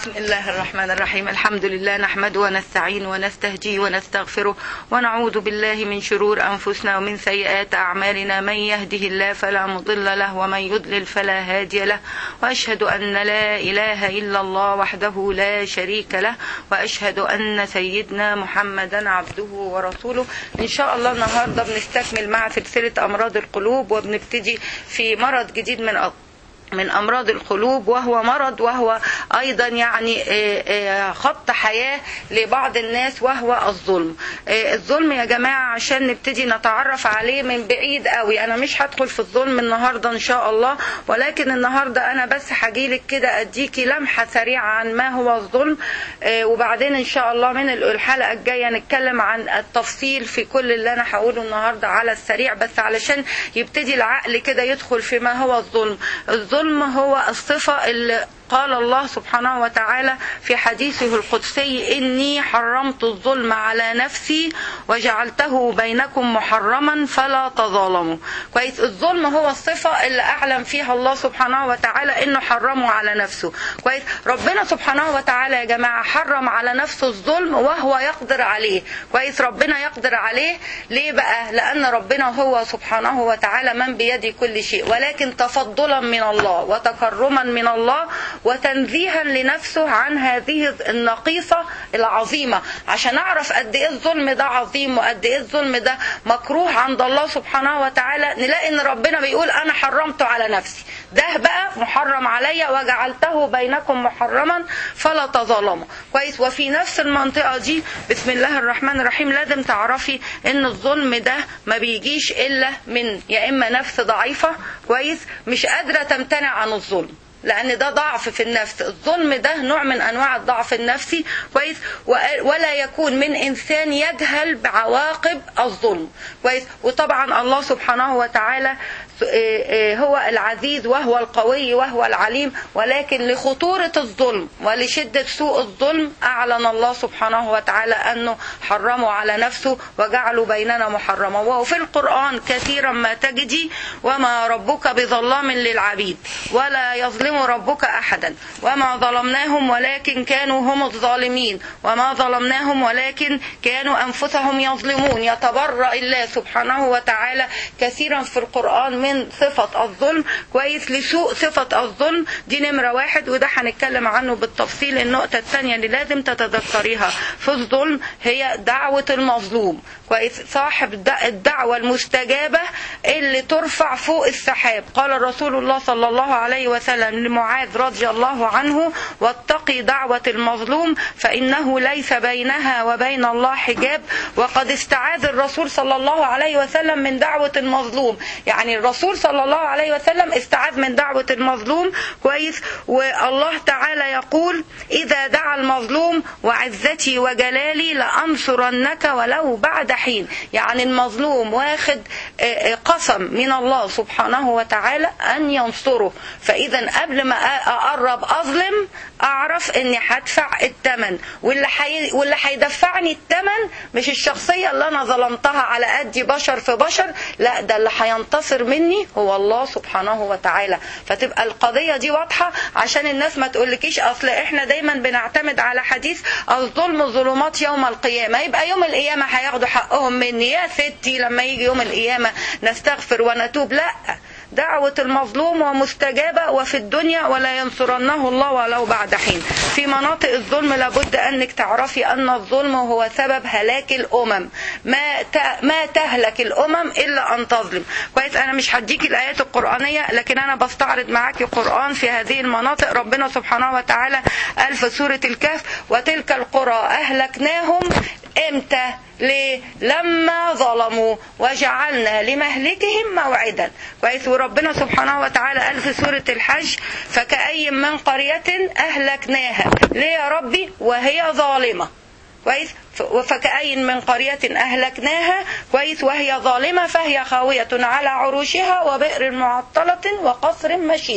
بسم الله الرحمن الرحيم الحمد لله نحمده ونستعين ونستهديه ونستغفره ونعوذ بالله من شرور أنفسنا ومن سيئات أعمالنا من يهده الله فلا مضل له ومن يضلل فلا هادي له وأشهد أن لا إله إلا الله وحده لا شريك له وأشهد أن سيدنا محمدا عبده ورسوله إن شاء الله النهاردة بنستكمل مع سلسلة أمراض القلوب وبنبتدي في مرض جديد من أ- من امراض القلوب وهو مرض وهو ايضا يعني آه، آه، خط حياه لبعض الناس وهو الظلم آه، الظلم يا جماعه عشان نبتدي نتعرف عليه من بعيد قوي انا مش هدخل في الظلم النهارده ان شاء الله ولكن النهارده انا بس هجيلك كده اديكي لمحه سريعه عن ما هو الظلم آه، وبعدين ان شاء الله من الحلقه الجايه نتكلم عن التفصيل في كل اللي انا هقوله النهارده على السريع بس علشان يبتدي العقل كده يدخل في ما هو الظلم الظلم هو الصفه اللي قال الله سبحانه وتعالى في حديثه القدسي إني حرمت الظلم على نفسي وجعلته بينكم محرما فلا تظالموا كويس الظلم هو الصفة اللي أعلم فيها الله سبحانه وتعالى إنه حرمه على نفسه كويس ربنا سبحانه وتعالى يا جماعة حرم على نفسه الظلم وهو يقدر عليه كويس ربنا يقدر عليه ليه بقى لأن ربنا هو سبحانه وتعالى من بيده كل شيء ولكن تفضلا من الله وتكرما من الله وتنزيها لنفسه عن هذه النقيصة العظيمة عشان أعرف قد إيه الظلم ده عظيم وقد إيه الظلم ده مكروه عند الله سبحانه وتعالى نلاقي إن ربنا بيقول أنا حرمته على نفسي ده بقى محرم عليا وجعلته بينكم محرما فلا تظالموا كويس وفي نفس المنطقة دي بسم الله الرحمن الرحيم لازم تعرفي إن الظلم ده ما بيجيش إلا من يا إما نفس ضعيفة كويس مش قادرة تمتنع عن الظلم لان ده ضعف في النفس الظلم ده نوع من انواع الضعف النفسي كويس و- ولا يكون من انسان يجهل بعواقب الظلم كويس وطبعا الله سبحانه وتعالى س- إيه إيه هو العزيز وهو القوي وهو العليم ولكن لخطورة الظلم ولشدة سوء الظلم أعلن الله سبحانه وتعالى أنه حرمه على نفسه وجعله بيننا محرما وفي القرآن كثيرا ما تجدي وما ربك بظلام للعبيد ولا يظلم ربك أحدا وما ظلمناهم ولكن كانوا هم الظالمين وما ظلمناهم ولكن كانوا أنفسهم يظلمون يتبرأ الله سبحانه وتعالى كثيرا في القرآن من صفة الظلم كويس لسوء صفة الظلم دي نمرة واحد وده هنتكلم عنه بالتفصيل النقطة الثانية اللي لازم تتذكريها في الظلم هي دعوة المظلوم كويس صاحب الد- الدعوة المستجابة اللي ترفع فوق السحاب قال رسول الله صلى الله عليه وسلم لمعاذ رضي الله عنه واتقي دعوة المظلوم فإنه ليس بينها وبين الله حجاب وقد استعاذ الرسول صلى الله عليه وسلم من دعوة المظلوم يعني الرسول صلى الله عليه وسلم استعاذ من دعوة المظلوم كويس والله تعالى يقول إذا دعا المظلوم وعزتي وجلالي لأنصرنك ولو بعد حين يعني المظلوم واخد آه، آه، قسم من الله سبحانه وتعالى أن ينصره فإذا قبل ما أ- أقرب أظلم أعرف إني هدفع الثمن واللي حي... واللي هيدفعني الثمن مش الشخصية اللي أنا ظلمتها على قد بشر في بشر لا ده اللي هينتصر مني هو الله سبحانه وتعالى فتبقى القضية دي واضحة عشان الناس ما تقولكيش أصل إحنا دايما بنعتمد على حديث الظلم ظلمات يوم القيامة يبقى يوم القيامة هياخدوا حقهم مني يا ستي لما يجي يوم القيامة نستغفر ونتوب لا دعوة المظلوم ومستجابة وفي الدنيا ولا ينصرنه الله ولو بعد حين في مناطق الظلم لابد أنك تعرفي أن الظلم هو سبب هلاك الأمم ما ت- ما تهلك الأمم إلا أن تظلم كويس أنا مش هديكي الآيات القرآنية لكن أنا بستعرض معاكي قرآن في هذه المناطق ربنا سبحانه وتعالى قال في سورة الكهف وتلك القرى أهلكناهم امتى ليه لما ظلموا وجعلنا لمهلكهم موعدا كويس وربنا سبحانه وتعالى قال في سورة الحج فكأي من قرية أهلكناها ليه يا ربي وهي ظالمة كويس ف- فكأي من قرية أهلكناها كويس وهي ظالمة فهي خاوية على عروشها وبئر معطلة وقصر مشيد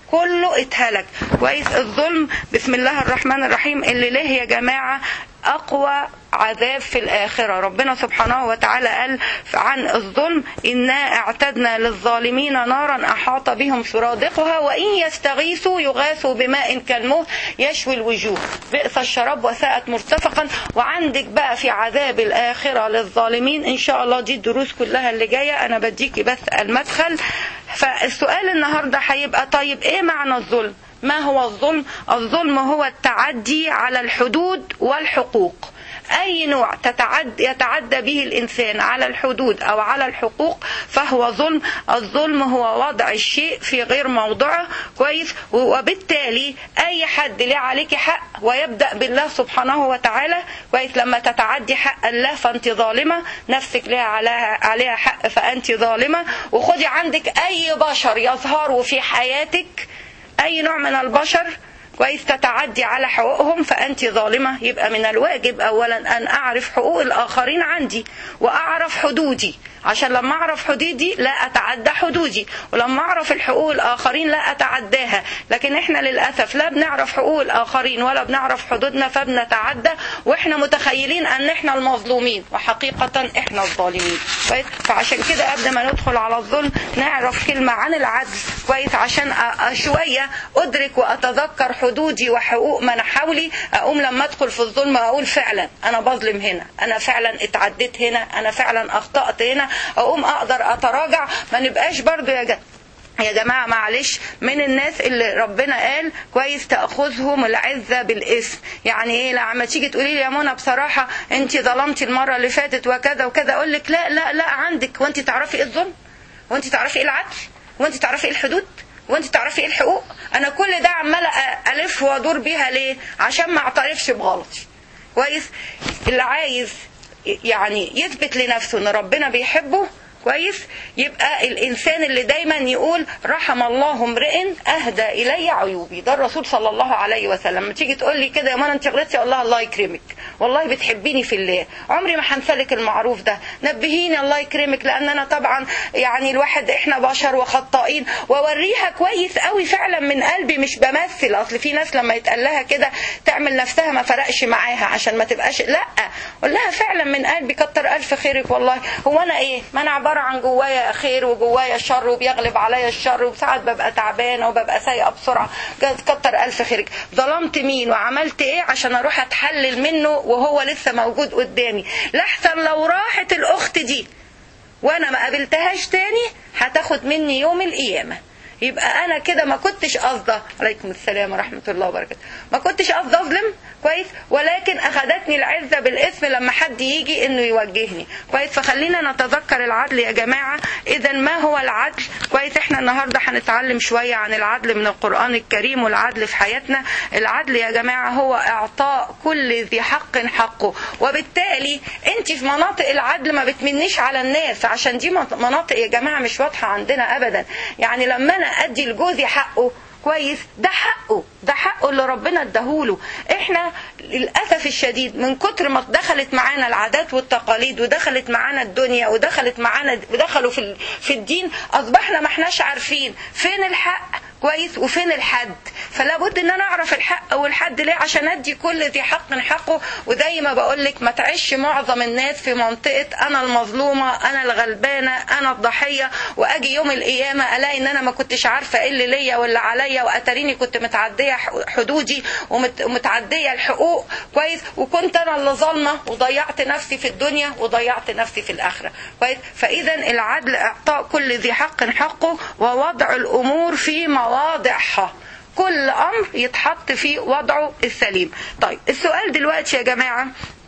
كله اتهلك كويس الظلم بسم الله الرحمن الرحيم اللي له يا جماعه اقوى عذاب في الآخرة ربنا سبحانه وتعالى قال عن الظلم إنا اعتدنا للظالمين نارا أحاط بهم سرادقها وإن يستغيثوا يغاثوا بماء كالمهل يشوي الوجوه بئس الشراب وساءت مرتفقا وعندك بقى في عذاب الآخرة للظالمين إن شاء الله دي الدروس كلها اللي جاية أنا بديكي بس المدخل فالسؤال النهاردة هيبقى طيب إيه معنى الظلم ما هو الظلم الظلم هو التعدي على الحدود والحقوق أي نوع تتعد يتعدى به الإنسان على الحدود أو على الحقوق فهو ظلم الظلم هو وضع الشيء في غير موضعه كويس وبالتالي أي حد ليه عليك حق ويبدأ بالله سبحانه وتعالى كويس لما تتعدي حق الله فأنت ظالمة نفسك لها عليها, عليها حق فأنت ظالمة وخدي عندك أي بشر يظهروا في حياتك أي نوع من البشر كويس تتعدي على حقوقهم فأنت ظالمة يبقى من الواجب أولا أن أعرف حقوق الآخرين عندي وأعرف حدودي عشان لما أعرف حدودي لا أتعدى حدودي ولما أعرف الحقوق الآخرين لا أتعداها لكن إحنا للأسف لا بنعرف حقوق الآخرين ولا بنعرف حدودنا فبنتعدى وإحنا متخيلين أن إحنا المظلومين وحقيقة إحنا الظالمين كويس فعشان كده قبل ما ندخل على الظلم نعرف كلمة عن العدل كويس عشان شوية أدرك وأتذكر حدودي وحقوق من حولي أقوم لما أدخل في الظلم أقول فعلا أنا بظلم هنا أنا فعلا اتعديت هنا أنا فعلا أخطأت هنا أقوم أقدر أتراجع ما نبقاش برضو يا جد يا جماعة معلش من الناس اللي ربنا قال كويس تأخذهم العزة بالاسم يعني ايه لما تيجي تقولي لي يا منى بصراحة انت ظلمتي المرة اللي فاتت وكذا وكذا اقول لك لا لا لا عندك وانت تعرفي ايه الظلم وانت تعرفي ايه العدل وانت تعرفي ايه الحدود وانت تعرفي ايه الحقوق انا كل ده عمالة الف وادور بيها ليه عشان ما اعترفش بغلطي كويس اللي عايز يعني يثبت لنفسه ان ربنا بيحبه كويس يبقى الانسان اللي دايما يقول رحم الله امرئ اهدى الي عيوبي ده الرسول صلى الله عليه وسلم لما تيجي تقول لي كده يا منى انت غلطتي الله الله يكرمك والله بتحبيني في الله عمري ما هنسلك المعروف ده نبهيني الله يكرمك لان انا طبعا يعني الواحد احنا بشر وخطائين واوريها كويس قوي فعلا من قلبي مش بمثل اصل في ناس لما يتقال لها كده تعمل نفسها ما فرقش معاها عشان ما تبقاش لا قول لها فعلا من قلبي كتر الف خيرك والله هو انا ايه ما انا عباره عن جوايا خير وجوايا شر وبيغلب عليا الشر وساعات ببقى تعبانه وببقى سايقه بسرعه كتر الف خيرك ظلمت مين وعملت ايه عشان اروح اتحلل منه وهو لسه موجود قدامي لحسن لو راحت الاخت دي وانا ما قابلتهاش تاني هتاخد مني يوم القيامه يبقى انا كده ما كنتش قصده عليكم السلام ورحمه الله وبركاته ما كنتش قصده اظلم كويس ولكن اخذتني العزه بالاسم لما حد يجي انه يوجهني كويس فخلينا نتذكر العدل يا جماعه اذا ما هو العدل كويس احنا النهارده هنتعلم شويه عن العدل من القران الكريم والعدل في حياتنا العدل يا جماعه هو اعطاء كل ذي حق حقه وبالتالي انت في مناطق العدل ما بتمنيش على الناس عشان دي مناطق يا جماعه مش واضحه عندنا ابدا يعني لما انا ادي لجوزي حقه كويس ده حقه ده حقه اللي ربنا اداهوله احنا للاسف الشديد من كتر ما دخلت معانا العادات والتقاليد ودخلت معانا الدنيا ودخلت معانا ودخلوا في في الدين اصبحنا ما احناش عارفين فين الحق كويس وفين الحد فلا بد ان انا اعرف الحق والحد ليه عشان ادي كل ذي حق حقه وزي ما بقول لك ما تعيش معظم الناس في منطقه انا المظلومه انا الغلبانه انا الضحيه واجي يوم القيامه الاقي ان انا ما كنتش عارفه ايه اللي ليا واللي عليا واتريني كنت متعديه حدودي ومتعديه الحقوق كويس وكنت انا اللي ظالمه وضيعت نفسي في الدنيا وضيعت نفسي في الاخره كويس فاذا العدل اعطاء كل ذي حق حقه ووضع الامور في مواضعها كل امر يتحط في وضعه السليم طيب السؤال دلوقتي يا جماعه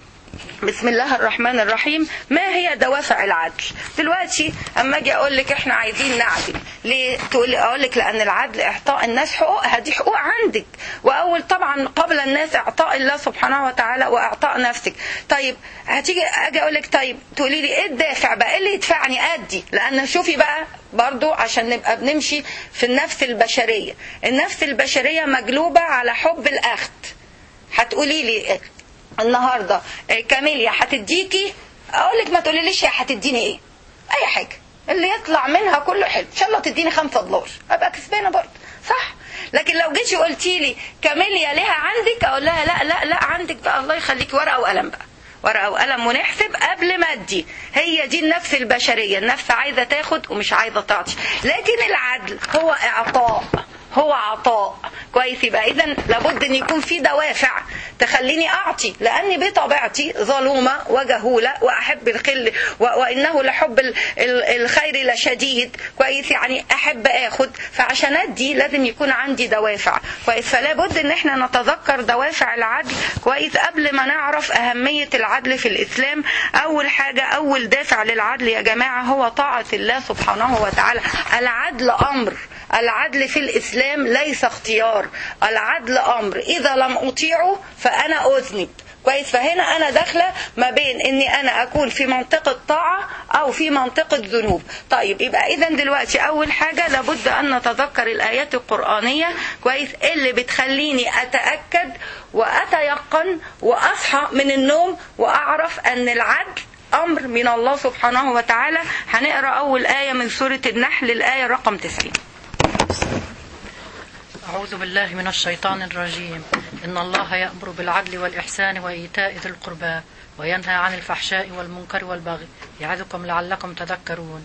بسم الله الرحمن الرحيم ما هي دوافع العدل دلوقتي اما اجي اقول لك احنا عايزين نعدل ليه تقول اقول لك لان العدل اعطاء الناس حقوقها دي حقوق عندك واول طبعا قبل الناس اعطاء الله سبحانه وتعالى واعطاء نفسك طيب هتيجي اجي اقول لك طيب تقولي لي ايه الدافع بقى ايه اللي يدفعني ادي لان شوفي بقى برضو عشان نبقى بنمشي في النفس البشريه النفس البشريه مجلوبه على حب الاخذ هتقولي لي النهارده كاميليا هتديكي اقول لك ما تقوليليش هي هتديني ايه اي حاجه اللي يطلع منها كله حلو ان شاء الله تديني خمسة دولار ابقى كسبانه برضه صح لكن لو جيتي قلتي لي كاميليا لها عندك اقول لها لا لا لا عندك بقى الله يخليكي ورقه وقلم بقى ورقه وقلم ونحسب قبل ما ادي هي دي النفس البشريه النفس عايزه تاخد ومش عايزه تعطي لكن العدل هو اعطاء هو عطاء كويس يبقى اذا لابد ان يكون في دوافع تخليني اعطي لاني بطبيعتي ظلومه وجهوله واحب الخل و- وانه لحب ال- ال- الخير لشديد كويس يعني احب اخد فعشان ادي لازم يكون عندي دوافع كويس فلا بد ان احنا نتذكر دوافع العدل كويس قبل ما نعرف اهميه العدل في الاسلام اول حاجه اول دافع للعدل يا جماعه هو طاعه الله سبحانه وتعالى العدل امر العدل في الإسلام ليس اختيار العدل أمر إذا لم أطيعه فأنا أذنب كويس فهنا أنا داخلة ما بين إني أنا أكون في منطقة طاعة أو في منطقة ذنوب طيب يبقى إذا دلوقتي أول حاجة لابد أن نتذكر الآيات القرآنية كويس اللي بتخليني أتأكد وأتيقن وأصحى من النوم وأعرف أن العدل أمر من الله سبحانه وتعالى هنقرأ أول آية من سورة النحل الآية رقم 90 أعوذ بالله من الشيطان الرجيم إن الله يأمر بالعدل والإحسان وإيتاء ذي القربى وينهى عن الفحشاء والمنكر والبغي يعظكم لعلكم تذكرون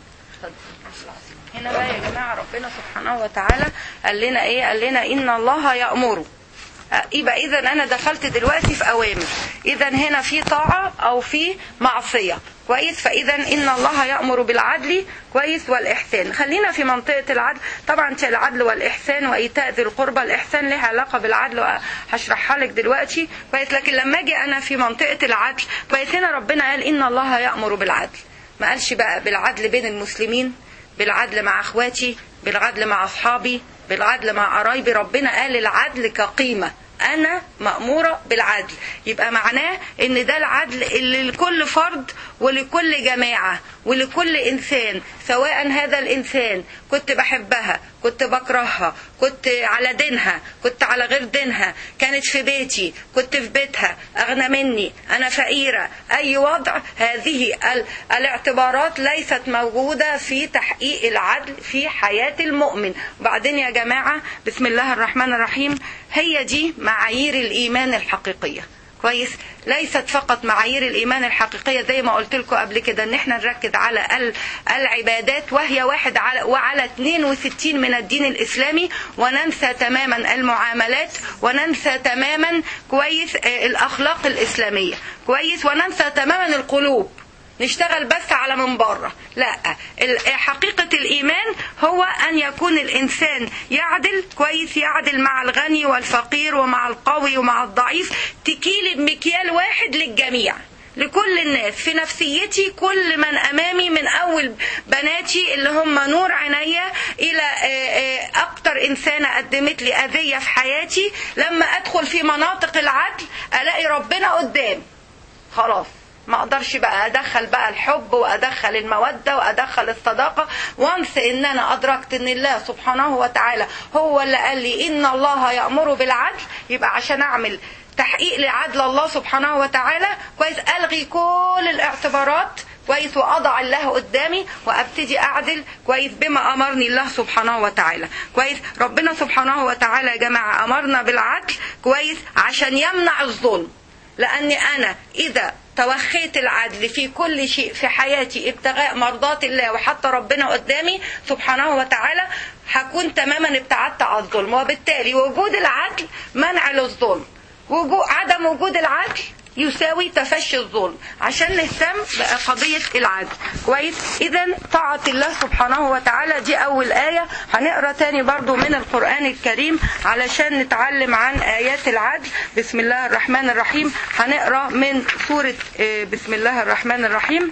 هنا بقى يا جماعة ربنا سبحانه وتعالى قال لنا ايه قال لنا ان الله يأمر آه، يبقى اذا انا دخلت دلوقتي في اوامر اذا هنا في طاعة او في معصية كويس فاذا ان الله يأمر بالعدل كويس والاحسان خلينا في منطقة العدل طبعا العدل والاحسان وايتاء ذي القربى الاحسان لها علاقة بالعدل هشرحها لك دلوقتي كويس لكن لما اجي انا في منطقة العدل كويس هنا ربنا قال ان الله يأمر بالعدل ما قالش بقى بالعدل بين المسلمين بالعدل مع اخواتي بالعدل مع اصحابي بالعدل مع قرايبي ربنا قال العدل كقيمه انا ماموره بالعدل يبقى معناه ان ده العدل اللي لكل فرد ولكل جماعه ولكل انسان سواء هذا الانسان كنت بحبها كنت بكرهها كنت على دينها كنت على غير دينها كانت في بيتي كنت في بيتها اغنى مني انا فقيره اي وضع هذه ال- الاعتبارات ليست موجوده في تحقيق العدل في حياه المؤمن وبعدين يا جماعه بسم الله الرحمن الرحيم هي دي معايير الايمان الحقيقيه كويس ليست فقط معايير الايمان الحقيقيه زي ما قلت لكم قبل كده ان احنا نركز على ال- العبادات وهي واحد على وعلى 62 من الدين الاسلامي وننسى تماما المعاملات وننسى تماما كويس آه، الاخلاق الاسلاميه كويس وننسى تماما القلوب نشتغل بس على من بره لا ال- حقيقة الإيمان هو أن يكون الإنسان يعدل كويس يعدل مع الغني والفقير ومع القوي ومع الضعيف تكيل بمكيال واحد للجميع لكل الناس في نفسيتي كل من امامي من اول بناتي اللي هم نور عينيا الى آه، آه، اكتر انسانه قدمت لي اذيه في حياتي لما ادخل في مناطق العدل الاقي ربنا قدامي خلاص ما اقدرش بقى ادخل بقى الحب وادخل الموده وادخل الصداقه وانس ان انا ادركت ان الله سبحانه وتعالى هو اللي قال لي ان الله يامر بالعدل يبقى عشان اعمل تحقيق لعدل الله سبحانه وتعالى كويس الغي كل الاعتبارات كويس واضع الله قدامي وابتدي اعدل كويس بما امرني الله سبحانه وتعالى كويس ربنا سبحانه وتعالى يا جماعه امرنا بالعدل كويس عشان يمنع الظلم لاني انا اذا توخيت العدل في كل شيء في حياتي ابتغاء مرضات الله وحتى ربنا قدامي سبحانه وتعالى هكون تماما ابتعدت عن الظلم وبالتالي وجود العدل منع للظلم وجود عدم وجود العدل يساوي تفشي الظلم عشان نهتم بقضية العدل كويس اذا طاعة الله سبحانه وتعالى دي اول آية هنقرا تاني برضو من القرآن الكريم علشان نتعلم عن آيات العدل بسم الله الرحمن الرحيم هنقرا من سورة آه، بسم الله الرحمن الرحيم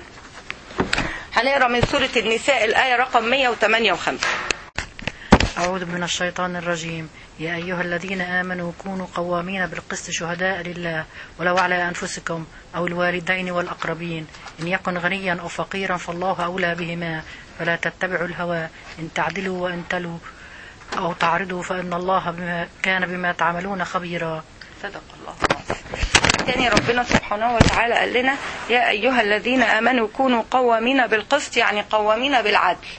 هنقرا من سورة النساء الآية رقم 158 أعوذ من الشيطان الرجيم يا أيها الذين آمنوا كونوا قوامين بالقسط شهداء لله ولو على أنفسكم أو الوالدين والأقربين إن يكن غنيا أو فقيرا فالله أولى بهما فلا تتبعوا الهوى إن تعدلوا وإن تلوا أو تعرضوا فإن الله بما كان بما تعملون خبيرا صدق الله تاني ربنا سبحانه وتعالى قال لنا يا أيها الذين آمنوا كونوا قوامين بالقسط يعني قوامين بالعدل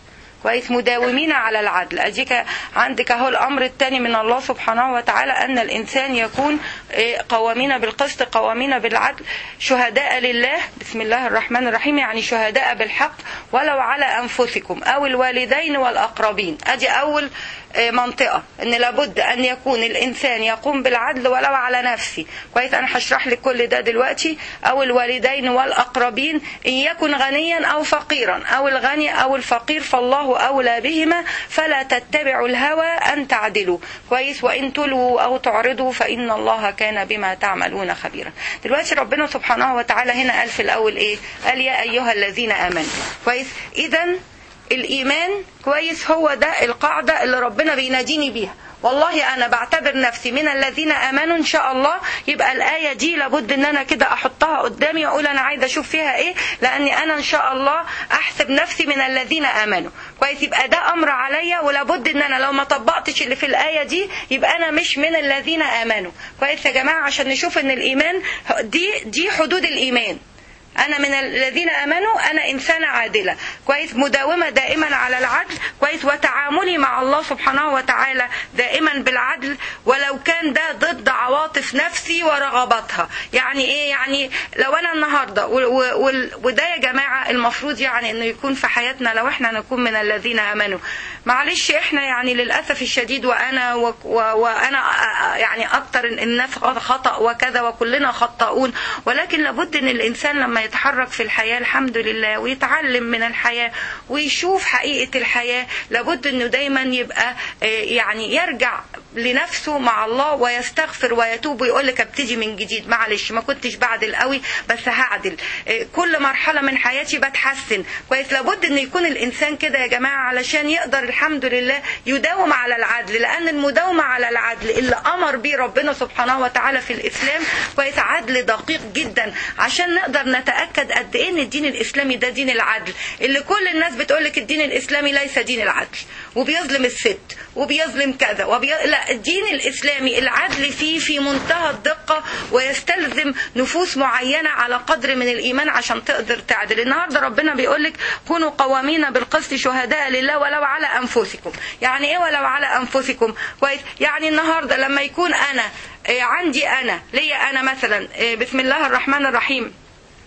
كويس مداومين على العدل اديك عندك اهو الامر الثاني من الله سبحانه وتعالى ان الانسان يكون إيه، قوامين بالقسط قوامين بالعدل شهداء لله بسم الله الرحمن الرحيم يعني شهداء بالحق ولو على انفسكم او الوالدين والاقربين ادي اول آه، منطقة ان لابد ان يكون الانسان يقوم بالعدل ولو على نفسه كويس انا هشرح لك كل ده دلوقتي او الوالدين والاقربين ان يكن غنيا او فقيرا او الغني او الفقير فالله اولى بهما فلا تتبعوا الهوى ان تعدلوا كويس وان تلووا او تعرضوا فان الله كان بما تعملون خبيرا دلوقتي ربنا سبحانه وتعالى هنا قال في الاول ايه قال يا ايها الذين امنوا كويس اذا الايمان كويس هو ده القاعده اللي ربنا بيناديني بيها والله انا بعتبر نفسي من الذين امنوا ان شاء الله يبقى الايه دي لابد ان انا كده احطها قدامي واقول انا عايزه اشوف فيها ايه لاني انا ان شاء الله احسب نفسي من الذين امنوا كويس يبقى ده امر عليا ولابد ان انا لو ما طبقتش اللي في الايه دي يبقى انا مش من الذين امنوا كويس يا جماعه عشان نشوف ان الايمان دي دي حدود الايمان انا من الذين امنوا انا انسانه عادله كويس مداومه دائما على العدل كويس وتعاملي مع الله سبحانه وتعالى دائما بالعدل ولو كان ده ضد عواطف نفسي ورغباتها يعني ايه يعني لو انا النهارده و- و- وال- وده يا جماعه المفروض يعني انه يكون في حياتنا لو احنا نكون من الذين امنوا معلش احنا يعني للاسف الشديد وانا و- و- وانا أ- أ- يعني اكتر الناس خطا وكذا وكلنا خطاؤون ولكن لابد ان الانسان لما يتحرك في الحياه الحمد لله ويتعلم من الحياه ويشوف حقيقه الحياه لابد انه دايما يبقى آه، يعني يرجع لنفسه مع الله ويستغفر ويتوب ويقول لك ابتدي من جديد معلش ما كنتش بعدل قوي بس هعدل آه، كل مرحله من حياتي بتحسن كويس لابد ان يكون الانسان كده يا جماعه علشان يقدر الحمد لله يداوم على العدل لان المداومه على العدل اللي امر بيه ربنا سبحانه وتعالى في الاسلام كويس عدل دقيق جدا عشان نقدر نتاكد قد ايه ان الدين الاسلامي ده دين العدل اللي كل الناس بتقول لك الدين الاسلامي ليس دين العدل وبيظلم الست وبيظلم كذا وبي... لا الدين الاسلامي العدل فيه في منتهى الدقه ويستلزم نفوس معينه على قدر من الايمان عشان تقدر تعدل النهارده ربنا بيقول لك كونوا قوامين بالقسط شهداء لله ولو على انفسكم يعني ايه ولو على انفسكم كويس يعني النهارده لما يكون انا آه، عندي انا ليا انا مثلا آه، بسم الله الرحمن الرحيم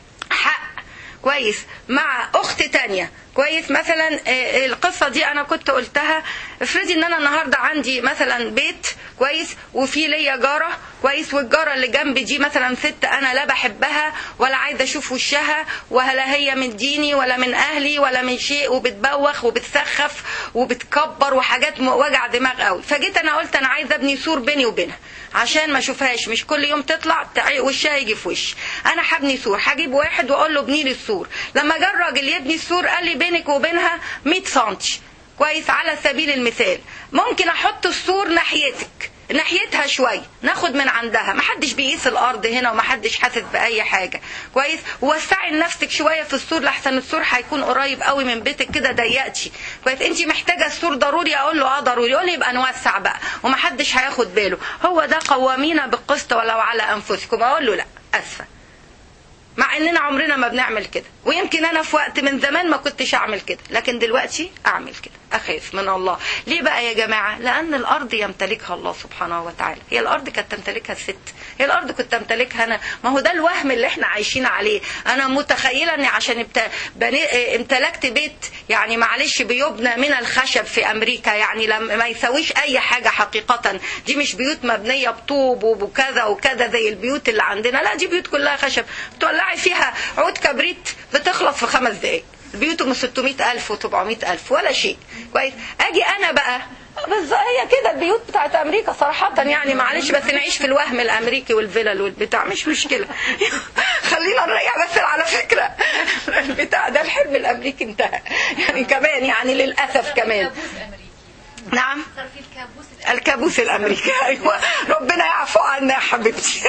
حق كويس مع اخت تانية كويس مثلا آه، القصه دي انا كنت قلتها افرضي ان انا النهارده عندي مثلا بيت كويس وفي ليا جاره كويس والجاره اللي جنبي دي مثلا ست انا لا بحبها ولا عايزه اشوف وشها ولا هي من ديني ولا من اهلي ولا من شيء وبتبوخ وبتسخف وبتكبر وحاجات م- وجع دماغ قوي فجيت انا قلت انا عايزه ابني سور بيني وبينها عشان ما اشوفهاش مش كل يوم تطلع تعي- وشها يجي في وشي انا هبني سور هجيب واحد واقول له ابني لي السور لما جه الراجل يبني السور قال لي بينك وبينها 100 سنتي كويس على سبيل المثال ممكن احط السور ناحيتك ناحيتها شويه ناخد من عندها محدش بيقيس الارض هنا ومحدش حاسس باي حاجه كويس ووسعي لنفسك شويه في السور لحسن السور هيكون قريب قوي من بيتك كده ضيقتي كويس انت محتاجه السور ضروري اقول له اه ضروري يقول لي يبقى نوسع بقى ومحدش هياخد باله هو ده قوامين بالقسط ولو على انفسكم اقول له لا اسفه مع اننا عمرنا ما بنعمل كده ويمكن انا في وقت من زمان ما كنتش اعمل كده لكن دلوقتي اعمل كده اخاف من الله ليه بقى يا جماعه لان الارض يمتلكها الله سبحانه وتعالى هي الارض كانت تمتلكها الست هي الارض كنت امتلكها انا ما هو ده الوهم اللي احنا عايشين عليه انا متخيله اني عشان ابت... بني... امتلكت بيت يعني معلش بيبنى من الخشب في امريكا يعني لما ما يساويش اي حاجه حقيقه دي مش بيوت مبنيه بطوب وكذا وكذا زي البيوت اللي عندنا لا دي بيوت كلها خشب تولعي فيها عود كبريت بتخلص في خمس دقايق البيوت ام 600 ألف و 700 ألف ولا شيء كويس أجي أنا بقى بس هي كده البيوت بتاعت امريكا صراحه يعني معلش بس نعيش في الوهم الامريكي والفلل والبتاع مش مشكله خلينا نرجع بس على فكره البتاع ده الحلم الامريكي انتهى يعني كمان يعني للاسف كمان نعم في الكابوس الكابوس الامريكي ايوه ربنا يعفو عنا يا حبيبتي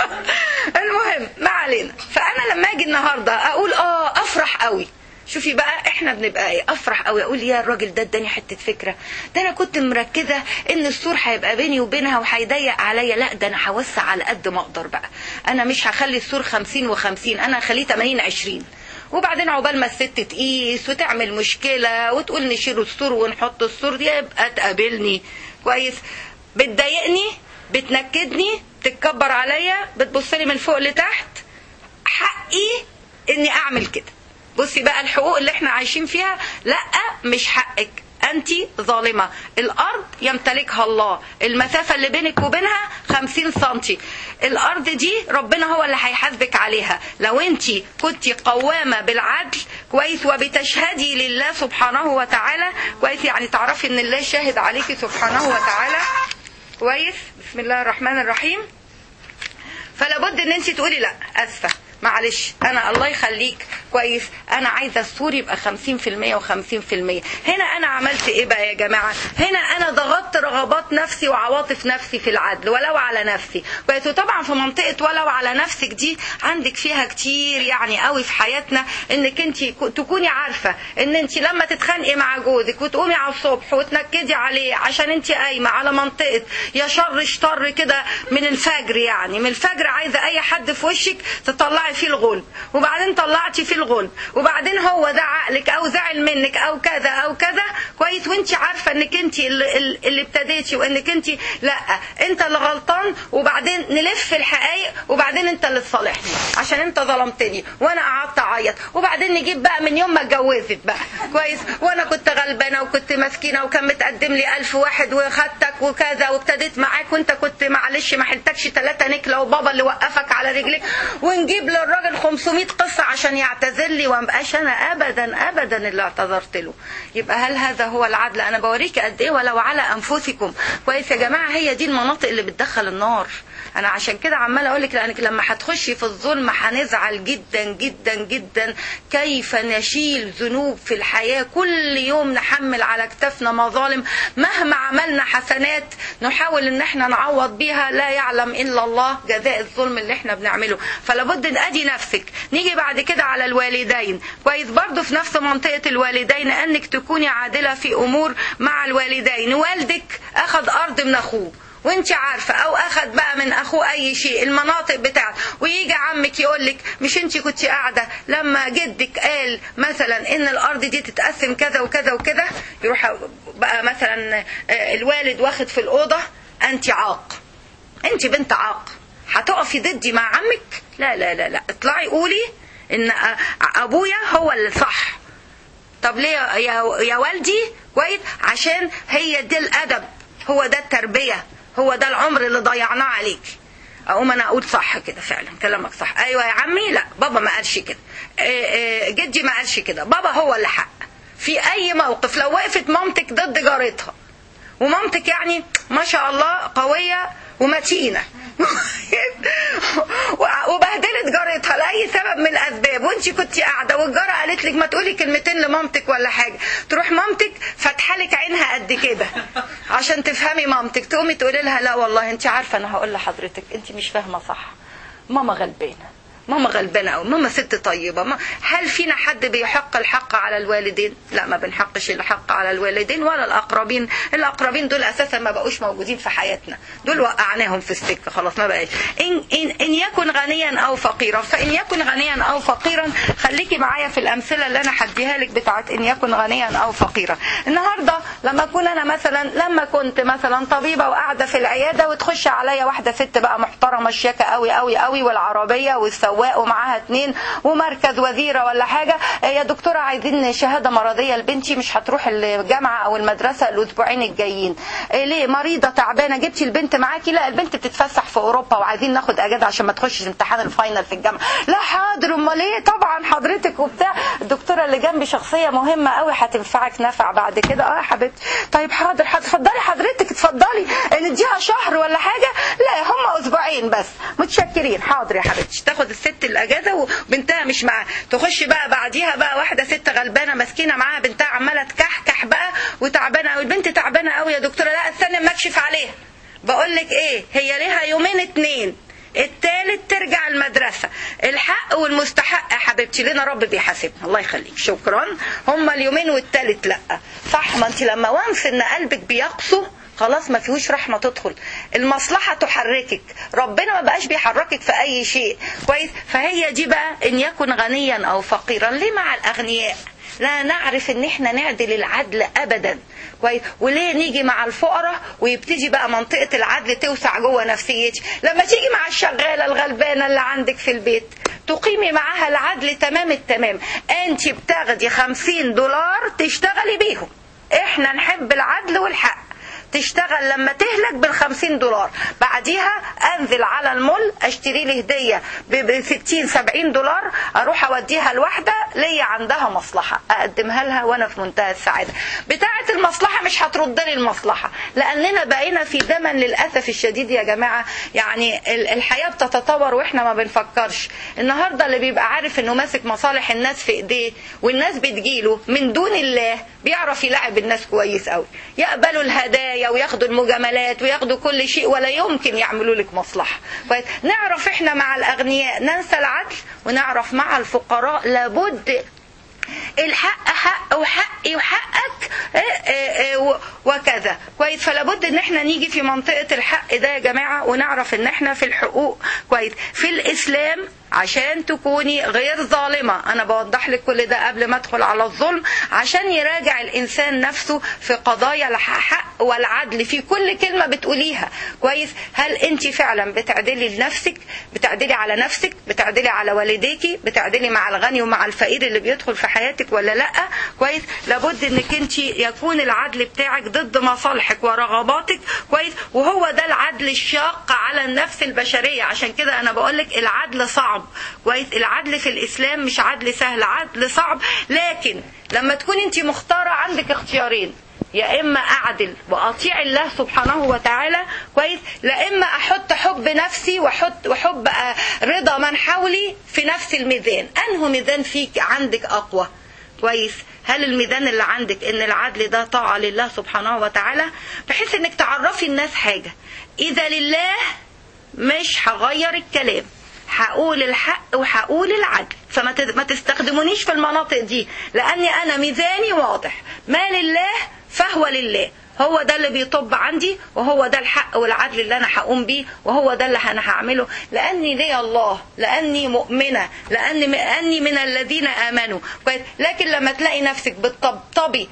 المهم ما علينا فانا لما اجي النهارده اقول اه افرح قوي شوفي بقى احنا بنبقى ايه افرح قوي اقول يا الراجل ده اداني حته فكره ده انا كنت مركزه ان السور هيبقى بيني وبينها وهيضيق عليا لا ده انا هوسع على قد ما اقدر بقى انا مش هخلي السور 50 و50 انا هخليه 80 20 وبعدين عقبال ما الست تقيس وتعمل مشكله وتقول نشيل السور ونحط السور دي يبقى تقابلني كويس بتضايقني بتنكدني بتتكبر عليا بتبص لي من فوق لتحت حقي اني اعمل كده بصي بقى الحقوق اللي احنا عايشين فيها لا مش حقك انت ظالمة الارض يمتلكها الله المسافة اللي بينك وبينها خمسين سنتي الارض دي ربنا هو اللي هيحاسبك عليها لو انت كنت قوامة بالعدل كويس وبتشهدي لله سبحانه وتعالى كويس يعني تعرفي ان الله شاهد عليك سبحانه وتعالى كويس بسم الله الرحمن الرحيم فلا بد ان انت تقولي لا اسفه معلش انا الله يخليك كويس انا عايزه السور يبقى 50% و50% هنا انا عملت ايه بقى يا جماعه هنا انا ضغطت رغبات نفسي وعواطف نفسي في العدل ولو على نفسي كويس وطبعا في منطقه ولو على نفسك دي عندك فيها كتير يعني قوي في حياتنا انك انت تكوني عارفه ان انت لما تتخانقي مع جوزك وتقومي على الصبح وتنكدي عليه عشان انت قايمه على منطقه يا شر شطر كده من الفجر يعني من الفجر عايزه اي حد في وشك تطلعي فيه الغلب وبعدين طلعتي فيه الغلب وبعدين هو ده عقلك او زعل منك او كذا او كذا كويس وانت عارفه انك انت اللي, اللي ابتديتي وانك انت لا انت اللي غلطان وبعدين نلف الحقائق وبعدين انت اللي تصالحني عشان انت ظلمتني وانا قعدت اعيط وبعدين نجيب بقى من يوم ما اتجوزت بقى كويس وانا كنت غلبانه وكنت مسكينه وكان متقدم لي ألف واحد وخدتك وكذا وابتديت معاك وانت كنت معلش ما حلتكش ثلاثه نكله وبابا اللي وقفك على رجليك ونجيب للراجل 500 قصه عشان يعتذر لي ومبقاش انا ابدا ابدا اللي اعتذرت له يبقى هل هذا هو العدل انا بوريك قد ايه ولو على انفسكم كويس يا جماعه هي دي المناطق اللي بتدخل النار انا عشان كده عماله اقول لك لانك لما هتخشي في الظلم هنزعل جدا جدا جدا كيف نشيل ذنوب في الحياه كل يوم نحمل على كتافنا مظالم مهما عملنا حسنات نحاول ان احنا نعوض بيها لا يعلم الا الله جزاء الظلم اللي احنا بنعمله فلابد ان ادي نفسك نيجي بعد كده على الوالدين كويس برضو في نفس منطقه الوالدين انك تكوني عادله في امور مع الوالدين والدك اخذ ارض من اخوه وانت عارفة او اخد بقى من اخوه اي شيء المناطق بتاعته ويجي عمك يقول لك مش انت كنت قاعدة لما جدك قال مثلا ان الارض دي تتقسم كذا وكذا وكذا يروح بقى مثلا الوالد واخد في الاوضة انت عاق انت بنت عاق هتقفي ضدي مع عمك لا لا لا لا اطلعي قولي ان ابويا هو اللي صح طب ليه يا, يا والدي كويس عشان هي دي الادب هو ده التربيه هو ده العمر اللي ضيعناه عليك اقوم انا اقول صح كده فعلا كلامك صح ايوه يا عمي لا بابا ما قالش كده جدي ما قالش كده بابا هو اللي حق في اي موقف لو وقفت مامتك ضد جارتها ومامتك يعني ما شاء الله قويه ومتينه وبهدلت جارتها لاي سبب من الاسباب وانت كنت قاعده والجاره قالت لك ما تقولي كلمتين لمامتك ولا حاجه تروح مامتك فاتحه لك عينها قد كده عشان تفهمي مامتك تقومي تقولي لها لا والله انت عارفه انا هقول لحضرتك انت مش فاهمه صح ماما غلبانه ماما غلبانة أو ماما ست طيبة ما هل فينا حد بيحق الحق على الوالدين لا ما بنحقش الحق على الوالدين ولا الأقربين الأقربين دول أساسا ما بقوش موجودين في حياتنا دول وقعناهم في السكة خلاص ما بقاش إن, إن, إن يكن غنيا أو فقيرا فإن يكن غنيا أو فقيرا خليكي معايا في الأمثلة اللي أنا هديها لك بتاعت إن يكن غنيا أو فقيرا النهاردة لما أكون أنا مثلا لما كنت مثلا طبيبة وقاعدة في العيادة وتخش عليا واحدة ست بقى محترمة شياكة قوي قوي قوي والعربية والسواق ومعاها اتنين ومركز وزيرة ولا حاجة يا دكتورة عايزين شهادة مرضية لبنتي مش هتروح الجامعة أو المدرسة الأسبوعين الجايين ليه مريضة تعبانة جبتي البنت معاكي لا البنت بتتفسح في أوروبا وعايزين ناخد أجازة عشان ما تخشش امتحان الفاينل في الجامعة لا حاضر أمال إيه طبعا حضرتك وبتاع الدكتورة اللي جنبي شخصية مهمة قوي هتنفعك نفع بعد كده اه يا حبيبتي طيب حاضر اتفضلي حضرتك اتفضلي نديها شهر ولا حاجة لا هم أسبوعين بس متشكرين حاضر يا حبيبتي تاخد الست الاجازه وبنتها مش معاها تخش بقى بعديها بقى واحده ست غلبانه مسكينه معاها بنتها عماله تكحكح بقى وتعبانه قوي البنت تعبانه قوي يا دكتوره لا استنى اما اكشف عليها بقول لك ايه هي ليها يومين اتنين التالت ترجع المدرسة الحق والمستحق يا حبيبتي لنا رب بيحاسبنا الله يخليك شكرا هما اليومين والتالت لا صح ما انت لما وانس ان قلبك بيقسو خلاص ما فيهوش رحمه تدخل المصلحه تحركك ربنا ما بقاش بيحركك في اي شيء كويس فهي دي بقى ان يكن غنيا او فقيرا ليه مع الاغنياء لا نعرف ان احنا نعدل العدل ابدا كويس وليه نيجي مع الفقراء ويبتدي بقى منطقه العدل توسع جوه نفسيتي لما تيجي مع الشغاله الغلبانه اللي عندك في البيت تقيمي معاها العدل تمام التمام انت بتاخدي خمسين دولار تشتغلي بيهم احنا نحب العدل والحق تشتغل لما تهلك بالخمسين دولار بعديها انزل على المول اشتري لي هدية ب 60 70 دولار اروح اوديها لواحدة ليا عندها مصلحة اقدمها لها وانا في منتهى السعادة بتاعة المصلحة مش هترد لي المصلحة لاننا بقينا في زمن للاسف الشديد يا جماعة يعني الحياة بتتطور واحنا ما بنفكرش النهاردة اللي بيبقى عارف انه ماسك مصالح الناس في ايديه والناس بتجيله من دون الله بيعرف يلعب الناس كويس قوي يقبلوا الهدايا وياخدوا المجاملات وياخدوا كل شيء ولا يمكن يعملوا لك مصلحة كويس نعرف احنا مع الاغنياء ننسى العدل ونعرف مع الفقراء لابد الحق حق وحقي وحقك وكذا كويس فلا بد ان احنا نيجي في منطقه الحق ده يا جماعه ونعرف ان احنا في الحقوق كويس في الاسلام عشان تكوني غير ظالمة أنا بوضح لك كل ده قبل ما أدخل على الظلم عشان يراجع الإنسان نفسه في قضايا الحق والعدل في كل كلمة بتقوليها كويس هل أنت فعلا بتعدلي لنفسك بتعدلي على نفسك بتعدلي على والديكي بتعدلي مع الغني ومع الفقير اللي بيدخل في حياتك ولا لا كويس لابد انك انت يكون العدل بتاعك ضد مصالحك ورغباتك كويس وهو ده العدل الشاق على النفس البشرية عشان كده أنا بقولك العدل صعب صعب كويس العدل في الاسلام مش عدل سهل عدل صعب لكن لما تكون انت مختاره عندك اختيارين يا اما اعدل واطيع الله سبحانه وتعالى كويس لا اما احط حب نفسي واحط وحب رضا من حولي في نفس الميزان انه ميزان فيك عندك اقوى كويس هل الميزان اللي عندك ان العدل ده طاعه لله سبحانه وتعالى بحيث انك تعرفي الناس حاجه اذا لله مش هغير الكلام هقول الحق وهقول العدل فما ما تستخدمونيش في المناطق دي لاني انا ميزاني واضح ما لله فهو لله هو ده اللي بيطب عندي وهو ده الحق والعدل اللي انا هقوم بيه وهو ده اللي انا هعمله لاني لي الله لاني مؤمنه لاني لاني من الذين امنوا لكن لما تلاقي نفسك بتطبطبي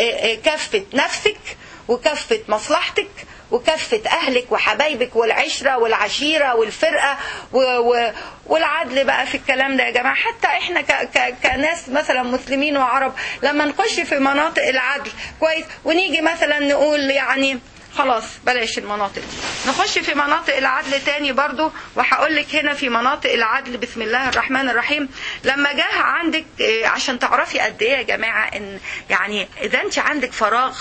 كفه نفسك وكفه مصلحتك وكفة أهلك وحبايبك والعشرة والعشيرة والفرقة و... و... والعدل بقى في الكلام ده يا جماعة حتى إحنا ك... ك... كناس مثلا مسلمين وعرب لما نخش في مناطق العدل كويس ونيجي مثلا نقول يعني خلاص بلاش المناطق دي نخش في مناطق العدل تاني برضو وهقول لك هنا في مناطق العدل بسم الله الرحمن الرحيم لما جه عندك عشان تعرفي قد ايه يا جماعه ان يعني اذا انت عندك فراغ